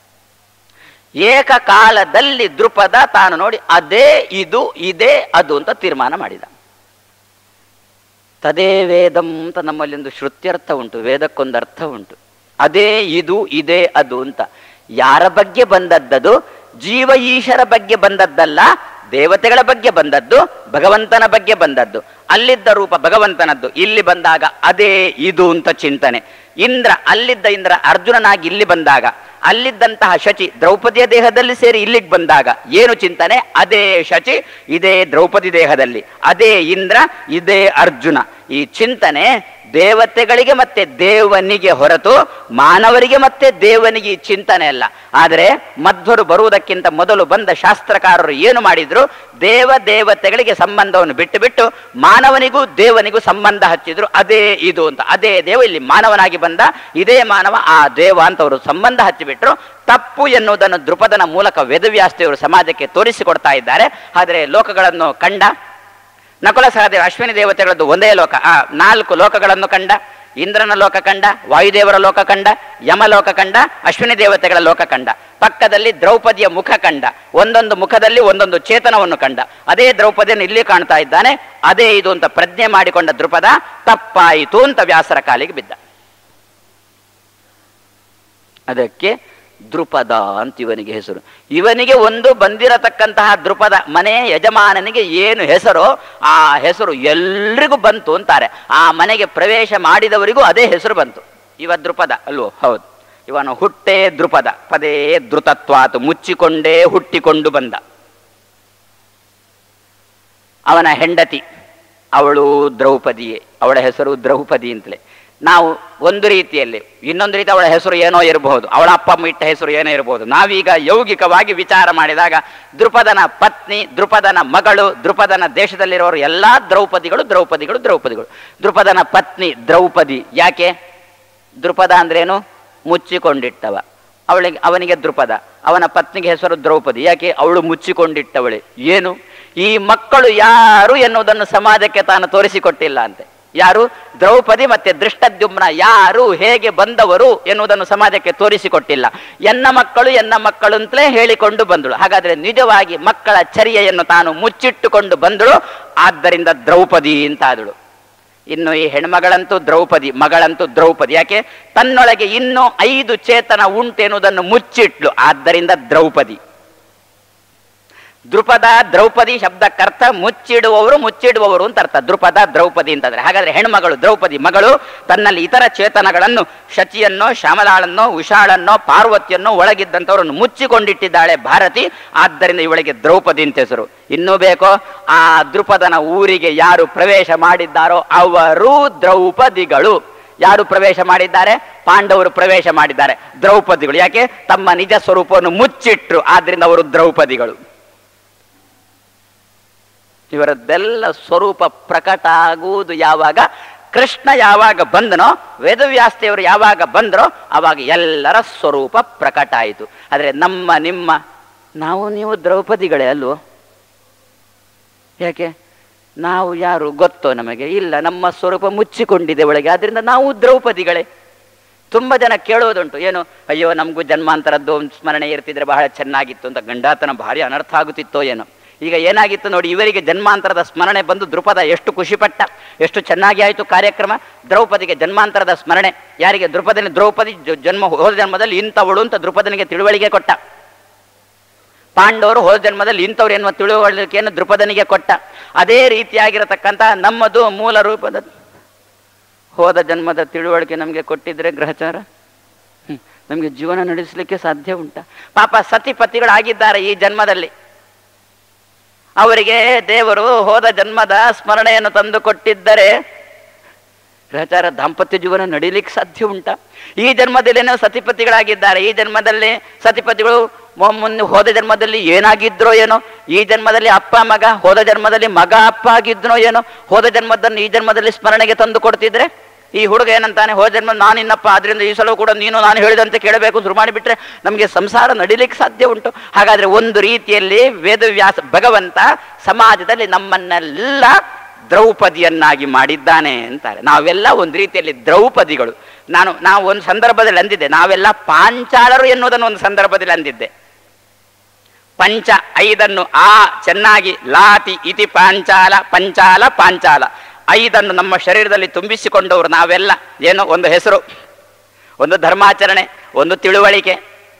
ಏಕಕಾಲದಲ್ಲಿ ದೃಪದ ತಾನು ನೋಡಿ ಅದೇ ಇದು ಇದೇ ಅದು ಅಂತ ತೀರ್ಮಾನ ಮಾಡಿದ ತದೇ ವೇದಂ ಅಂತ ನಮ್ಮಲ್ಲಿ ಒಂದು ಶ್ರುತ್ಯರ್ಥ ಉಂಟು ವೇದಕ್ಕೊಂದು ಅರ್ಥ ಉಂಟು ಅದೇ ಇದು ಇದೇ ಅದು ಅಂತ ಯಾರ ಬಗ್ಗೆ ಬಂದದ್ದದು ಜೀವ ಈಶರ ಬಗ್ಗೆ ಬಂದದ್ದಲ್ಲ ದೇವತೆಗಳ ಬಗ್ಗೆ ಬಂದದ್ದು ಭಗವಂತನ ಬಗ್ಗೆ ಬಂದದ್ದು ಅಲ್ಲಿದ್ದ ರೂಪ ಭಗವಂತನದ್ದು ಇಲ್ಲಿ ಬಂದಾಗ ಅದೇ ಇದು ಅಂತ ಚಿಂತನೆ ಇಂದ್ರ ಅಲ್ಲಿದ್ದ ಇಂದ್ರ ಅರ್ಜುನನಾಗಿ ಇಲ್ಲಿ ಬಂದಾಗ ಅಲ್ಲಿದ್ದಂತಹ ಶಚಿ ದ್ರೌಪದಿಯ ದೇಹದಲ್ಲಿ ಸೇರಿ ಇಲ್ಲಿಗೆ ಬಂದಾಗ ಏನು ಚಿಂತನೆ ಅದೇ ಶಚಿ ಇದೇ ದ್ರೌಪದಿ ದೇಹದಲ್ಲಿ ಅದೇ ಇಂದ್ರ ಇದೇ ಅರ್ಜುನ ಈ ಚಿಂತನೆ ದೇವತೆಗಳಿಗೆ ಮತ್ತೆ ದೇವನಿಗೆ ಹೊರತು ಮಾನವರಿಗೆ ಮತ್ತೆ ದೇವನಿಗೆ ಈ ಚಿಂತನೆ ಅಲ್ಲ ಆದರೆ ಮಧ್ವರು ಬರುವುದಕ್ಕಿಂತ ಮೊದಲು ಬಂದ ಶಾಸ್ತ್ರಕಾರರು ಏನು ಮಾಡಿದ್ರು ದೇವ ದೇವತೆಗಳಿಗೆ ಸಂಬಂಧವನ್ನು ಬಿಟ್ಟು ಬಿಟ್ಟು ಮಾನವನಿಗೂ ದೇವನಿಗೂ ಸಂಬಂಧ ಹಚ್ಚಿದ್ರು ಅದೇ ಇದು ಅಂತ ಅದೇ ದೇವ ಇಲ್ಲಿ ಮಾನವನಾಗಿ ಬಂದ ಇದೇ ಮಾನವ ಆ ದೇವ ಅಂತ ಅವರು ಸಂಬಂಧ ಹಚ್ಚಿಬಿಟ್ರು ತಪ್ಪು ಎನ್ನುವುದನ್ನು ದೃಪದನ ಮೂಲಕ ವೇದವ್ಯಾಸದೇವರು ಸಮಾಜಕ್ಕೆ ತೋರಿಸಿಕೊಡ್ತಾ ಇದ್ದಾರೆ ಆದರೆ ಲೋಕಗಳನ್ನು ಕಂಡ ನಕುಲ ಸಹದೇವ ಅಶ್ವಿನಿ ದೇವತೆಗಳದ್ದು ಒಂದೇ ಲೋಕ ಆ ನಾಲ್ಕು ಲೋಕಗಳನ್ನು ಕಂಡ ಇಂದ್ರನ ಲೋಕ ಕಂಡ ವಾಯುದೇವರ ಲೋಕ ಕಂಡ ಯಮಲೋಕ ಕಂಡ ಅಶ್ವಿನಿ ದೇವತೆಗಳ ಲೋಕ ಕಂಡ ಪಕ್ಕದಲ್ಲಿ ದ್ರೌಪದಿಯ ಮುಖ ಕಂಡ ಒಂದೊಂದು ಮುಖದಲ್ಲಿ ಒಂದೊಂದು ಚೇತನವನ್ನು ಕಂಡ ಅದೇ ದ್ರೌಪದಿಯನ್ನು ಇಲ್ಲಿ ಕಾಣ್ತಾ ಇದ್ದಾನೆ ಅದೇ ಇದು ಅಂತ ಪ್ರಜ್ಞೆ ಮಾಡಿಕೊಂಡ ದೃಪದ ತಪ್ಪಾಯಿತು ಅಂತ ವ್ಯಾಸರ ಕಾಲಿಗೆ ಬಿದ್ದ ಅದಕ್ಕೆ ದೃಪದ ಅಂತ ಇವನಿಗೆ ಹೆಸರು ಇವನಿಗೆ ಒಂದು ಬಂದಿರತಕ್ಕಂತಹ ದೃಪದ ಮನೆ ಯಜಮಾನನಿಗೆ ಏನು ಹೆಸರೋ ಆ ಹೆಸರು ಎಲ್ರಿಗೂ ಬಂತು ಅಂತಾರೆ ಆ ಮನೆಗೆ ಪ್ರವೇಶ ಮಾಡಿದವರಿಗೂ ಅದೇ ಹೆಸರು ಬಂತು ಇವ ದೃಪದ ಅಲ್ವೋ ಹೌದು ಇವನು ಹುಟ್ಟೇ ದೃಪದ ಪದೇ ಧೃತತ್ವಾತು ಮುಚ್ಚಿಕೊಂಡೇ ಹುಟ್ಟಿಕೊಂಡು ಬಂದ ಅವನ ಹೆಂಡತಿ ಅವಳು ದ್ರೌಪದಿಯೇ ಅವಳ ಹೆಸರು ದ್ರೌಪದಿ ಅಂತಲೇ ನಾವು ಒಂದು ರೀತಿಯಲ್ಲಿ ಇನ್ನೊಂದು ರೀತಿ ಅವಳ ಹೆಸರು ಏನೋ ಇರಬಹುದು ಅವಳ ಅಪ್ಪ ಅಮ್ಮ ಇಟ್ಟ ಹೆಸರು ಏನೋ ಇರಬಹುದು ನಾವೀಗ ಯೌಗಿಕವಾಗಿ ವಿಚಾರ ಮಾಡಿದಾಗ ದೃಪದನ ಪತ್ನಿ ದೃಪದನ ಮಗಳು ದೃಪದನ ದೇಶದಲ್ಲಿರೋರು ಎಲ್ಲಾ ದ್ರೌಪದಿಗಳು ದ್ರೌಪದಿಗಳು ದ್ರೌಪದಿಗಳು ದೃಪದನ ಪತ್ನಿ ದ್ರೌಪದಿ ಯಾಕೆ ದೃಪದ ಅಂದ್ರೇನು ಮುಚ್ಚಿಕೊಂಡಿಟ್ಟವ ಅವಳಿಗೆ ಅವನಿಗೆ ದೃಪದ ಅವನ ಪತ್ನಿಗೆ ಹೆಸರು ದ್ರೌಪದಿ ಯಾಕೆ ಅವಳು ಮುಚ್ಚಿಕೊಂಡಿಟ್ಟವಳೆ ಏನು ಈ ಮಕ್ಕಳು ಯಾರು ಎನ್ನುವುದನ್ನು ಸಮಾಜಕ್ಕೆ ತಾನು ತೋರಿಸಿಕೊಟ್ಟಿಲ್ಲ ಅಂತೆ ಯಾರು ದ್ರೌಪದಿ ಮತ್ತೆ ದೃಷ್ಟದ್ಯುಮ್ನ ಯಾರು ಹೇಗೆ ಬಂದವರು ಎನ್ನುವುದನ್ನು ಸಮಾಜಕ್ಕೆ ತೋರಿಸಿಕೊಟ್ಟಿಲ್ಲ ಎನ್ನ ಮಕ್ಕಳು ಎನ್ನ ಮಕ್ಕಳು ಅಂತಲೇ ಹೇಳಿಕೊಂಡು ಬಂದಳು ಹಾಗಾದ್ರೆ ನಿಜವಾಗಿ ಮಕ್ಕಳ ಚರ್ಯೆಯನ್ನು ತಾನು ಮುಚ್ಚಿಟ್ಟುಕೊಂಡು ಬಂದಳು ಆದ್ದರಿಂದ ದ್ರೌಪದಿ ಅಂತಾದಳು ಇನ್ನು ಈ ಹೆಣ್ಮಗಳಂತೂ ದ್ರೌಪದಿ ಮಗಳಂತೂ ದ್ರೌಪದಿ ಯಾಕೆ ತನ್ನೊಳಗೆ ಇನ್ನೂ ಐದು ಚೇತನ ಉಂಟೆನ್ನುವುದನ್ನು ಮುಚ್ಚಿಟ್ಲು ಆದ್ದರಿಂದ ದ್ರೌಪದಿ ದೃಪದ ದ್ರೌಪದಿ ಶಬ್ದಕ್ಕರ್ಥ ಮುಚ್ಚಿಡುವವರು ಮುಚ್ಚಿಡುವವರು ಅಂತ ಅರ್ಥ ದೃಪದ ದ್ರೌಪದಿ ಅಂತಂದ್ರೆ ಹಾಗಾದ್ರೆ ಹೆಣ್ಮಗಳು ದ್ರೌಪದಿ ಮಗಳು ತನ್ನಲ್ಲಿ ಇತರ ಚೇತನಗಳನ್ನು ಶಚಿಯನ್ನೋ ಶ್ಯಾಮಲಾಳನ್ನೋ ಉಷಾಳನ್ನೋ ಪಾರ್ವತಿಯನ್ನೋ ಒಳಗಿದ್ದಂಥವರನ್ನು ಮುಚ್ಚಿಕೊಂಡಿಟ್ಟಿದ್ದಾಳೆ ಭಾರತಿ ಆದ್ದರಿಂದ ಇವಳಿಗೆ ದ್ರೌಪದಿ ಅಂತ ಹೆಸರು ಇನ್ನೂ ಬೇಕೋ ಆ ದೃಪದನ ಊರಿಗೆ ಯಾರು ಪ್ರವೇಶ ಮಾಡಿದ್ದಾರೋ ಅವರು ದ್ರೌಪದಿಗಳು ಯಾರು ಪ್ರವೇಶ ಮಾಡಿದ್ದಾರೆ ಪಾಂಡವರು ಪ್ರವೇಶ ಮಾಡಿದ್ದಾರೆ ದ್ರೌಪದಿಗಳು ಯಾಕೆ ತಮ್ಮ ನಿಜ ಸ್ವರೂಪವನ್ನು ಮುಚ್ಚಿಟ್ರು ಆದ್ರಿಂದ ಅವರು ದ್ರೌಪದಿಗಳು ಇವರದ್ದೆಲ್ಲ ಸ್ವರೂಪ ಪ್ರಕಟ ಆಗುವುದು ಯಾವಾಗ ಕೃಷ್ಣ ಯಾವಾಗ ಬಂದನೋ ವೇದವ್ಯಾಸ್ತಿಯವರು ಯಾವಾಗ ಬಂದರೋ ಆವಾಗ ಎಲ್ಲರ ಸ್ವರೂಪ ಪ್ರಕಟ ಆಯಿತು ಆದರೆ ನಮ್ಮ ನಿಮ್ಮ ನಾವು ನೀವು ದ್ರೌಪದಿಗಳೇ ಅಲ್ವೋ ಯಾಕೆ ನಾವು ಯಾರು ಗೊತ್ತೋ ನಮಗೆ ಇಲ್ಲ ನಮ್ಮ ಸ್ವರೂಪ ಮುಚ್ಚಿಕೊಂಡಿದೆ ಒಳಗೆ ಆದ್ರಿಂದ ನಾವು ದ್ರೌಪದಿಗಳೇ ತುಂಬ ಜನ ಕೇಳೋದುಂಟು ಏನು ಅಯ್ಯೋ ನಮಗೂ ಜನ್ಮಾಂತರದ್ದು ಒಂದು ಸ್ಮರಣೆ ಇರ್ತಿದ್ರೆ ಬಹಳ ಚೆನ್ನಾಗಿತ್ತು ಅಂತ ಗಂಡಾತನ ಭಾರಿ ಅನರ್ಥ ಆಗುತ್ತಿತ್ತೋ ಏನೋ ಈಗ ಏನಾಗಿತ್ತು ನೋಡಿ ಇವರಿಗೆ ಜನ್ಮಾಂತರದ ಸ್ಮರಣೆ ಬಂದು ದೃಪದ ಎಷ್ಟು ಖುಷಿಪಟ್ಟ ಎಷ್ಟು ಚೆನ್ನಾಗಿ ಆಯಿತು ಕಾರ್ಯಕ್ರಮ ದ್ರೌಪದಿಗೆ ಜನ್ಮಾಂತರದ ಸ್ಮರಣೆ ಯಾರಿಗೆ ದೃಪದನಿ ದ್ರೌಪದಿ ಜ- ಜನ್ಮ ಹೋದ ಜನ್ಮದಲ್ಲಿ ಇಂಥವಳು ಅಂತ ದೃಪದನಿಗೆ ತಿಳುವಳಿಕೆ ಕೊಟ್ಟ ಪಾಂಡವರು ಹೋದ ಜನ್ಮದಲ್ಲಿ ಇಂಥವ್ರು ಎನ್ನುವ ತಿಳುವಳಿಕೆಯನ್ನು ದೃಪದನಿಗೆ ಕೊಟ್ಟ ಅದೇ ರೀತಿಯಾಗಿರತಕ್ಕಂಥ ನಮ್ಮದು ಮೂಲ ರೂಪದ ಹೋದ ಜನ್ಮದ ತಿಳುವಳಿಕೆ ನಮಗೆ ಕೊಟ್ಟಿದ್ರೆ ಗ್ರಹಚಾರ ಹ್ಮ್. ನಮಗೆ ಜೀವನ ನಡೆಸಲಿಕ್ಕೆ ಸಾಧ್ಯ ಉಂಟಾ ಪಾಪ ಸತಿಪತಿಗಳಾಗಿದ್ದಾರೆ ಈ ಜನ್ಮದಲ್ಲಿ ಅವರಿಗೆ ದೇವರು ಹೋದ ಜನ್ಮದ ಸ್ಮರಣೆಯನ್ನು ತಂದು ಕೊಟ್ಟಿದ್ದರೆ ಗ್ರಹಚಾರ ದಾಂಪತ್ಯ ಜೀವನ ನಡೀಲಿಕ್ಕೆ ಸಾಧ್ಯ ಉಂಟಾ ಈ ಜನ್ಮದಲ್ಲೇನೋ ಸತಿಪತಿಗಳಾಗಿದ್ದಾರೆ ಈ ಜನ್ಮದಲ್ಲಿ ಸತಿಪತಿಗಳು ಮೊ- ಮುನ್ನ ಹೋದ ಜನ್ಮದಲ್ಲಿ ಏನಾಗಿದ್ರೋ ಏನೋ ಈ ಜನ್ಮದಲ್ಲಿ ಅಪ್ಪ ಮಗ ಹೋದ ಜನ್ಮದಲ್ಲಿ ಮಗ ಅಪ್ಪ ಆಗಿದ್ನೋ ಏನೋ ಹೋದ ಜನ್ಮದನ್ನು ಈ ಜನ್ಮದಲ್ಲಿ ಸ್ಮರಣೆಗೆ ತಂದು ಕೊಡ್ತಿದ್ರೆ ಈ ಹುಡುಗ ಏನಂತಾನೆ ಹೋದ ಜನ್ಮ ನಾನು ಇನ್ನಪ್ಪ ಆದ್ರಿಂದ ಈ ಸಲ ಕೂಡ ನೀನು ನಾನು ಹೇಳಿದಂತೆ ಕೇಳಬೇಕು ಶುರು ಮಾಡಿಬಿಟ್ರೆ ನಮಗೆ ಸಂಸಾರ ನಡಿಲಿಕ್ಕೆ ಸಾಧ್ಯ ಉಂಟು ಹಾಗಾದ್ರೆ ಒಂದು ರೀತಿಯಲ್ಲಿ ವೇದವ್ಯಾಸ ಭಗವಂತ ಸಮಾಜದಲ್ಲಿ ನಮ್ಮನ್ನೆಲ್ಲ ದ್ರೌಪದಿಯನ್ನಾಗಿ ಮಾಡಿದ್ದಾನೆ ಅಂತಾರೆ ನಾವೆಲ್ಲ ಒಂದು ರೀತಿಯಲ್ಲಿ ದ್ರೌಪದಿಗಳು ನಾನು ನಾವು ಒಂದು ಸಂದರ್ಭದಲ್ಲಿ ಅಂದಿದ್ದೆ ನಾವೆಲ್ಲ ಪಾಂಚಾಲರು ಎನ್ನುವುದನ್ನು ಒಂದು ಸಂದರ್ಭದಲ್ಲಿ ಅಂದಿದ್ದೆ ಪಂಚ ಐದನ್ನು ಆ ಚೆನ್ನಾಗಿ ಲಾತಿ ಇತಿ ಪಾಂಚಾಲ ಪಂಚಾಲ ಪಾಂಚಾಲ ಐದನ್ನು ನಮ್ಮ ಶರೀರದಲ್ಲಿ ತುಂಬಿಸಿಕೊಂಡವರು ನಾವೆಲ್ಲ ಏನೋ ಒಂದು ಹೆಸರು ಒಂದು ಧರ್ಮಾಚರಣೆ ಒಂದು ತಿಳುವಳಿಕೆ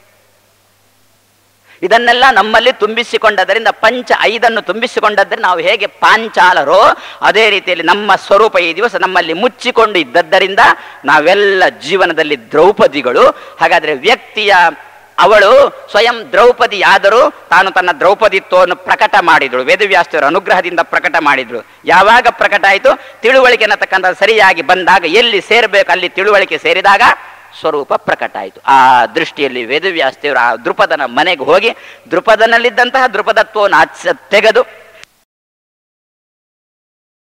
ಇದನ್ನೆಲ್ಲ ನಮ್ಮಲ್ಲಿ ತುಂಬಿಸಿಕೊಂಡದರಿಂದ ಪಂಚ ಐದನ್ನು ತುಂಬಿಸಿಕೊಂಡದ್ದರಿಂದ ನಾವು ಹೇಗೆ ಪಾಂಚಾಲರೋ ಅದೇ ರೀತಿಯಲ್ಲಿ ನಮ್ಮ ಸ್ವರೂಪ ಈ ದಿವಸ ನಮ್ಮಲ್ಲಿ ಮುಚ್ಚಿಕೊಂಡು ಇದ್ದದ್ದರಿಂದ ನಾವೆಲ್ಲ ಜೀವನದಲ್ಲಿ ದ್ರೌಪದಿಗಳು ಹಾಗಾದ್ರೆ ವ್ಯಕ್ತಿಯ ಅವಳು ಸ್ವಯಂ ದ್ರೌಪದಿಯಾದರೂ ತಾನು ತನ್ನ ದ್ರೌಪದಿತ್ವವನ್ನು ಪ್ರಕಟ ಮಾಡಿದಳು ವೇದವ್ಯಾಸರ ಅನುಗ್ರಹದಿಂದ ಪ್ರಕಟ ಮಾಡಿದಳು ಯಾವಾಗ ಪ್ರಕಟ ಆಯಿತು ತಿಳುವಳಿಕೆ ಅನ್ನತಕ್ಕಂಥ ಸರಿಯಾಗಿ ಬಂದಾಗ ಎಲ್ಲಿ ಸೇರಬೇಕು ಅಲ್ಲಿ ತಿಳುವಳಿಕೆ ಸೇರಿದಾಗ ಸ್ವರೂಪ ಪ್ರಕಟ ಆಯಿತು ಆ ದೃಷ್ಟಿಯಲ್ಲಿ ವೇದವ್ಯಾಸದೇವರು ಆ ದೃಪದನ ಮನೆಗೆ ಹೋಗಿ ದೃಪದನಲ್ಲಿದ್ದಂತಹ ದೃಪದತ್ವವನ್ನು ಆಚ ತೆಗೆದು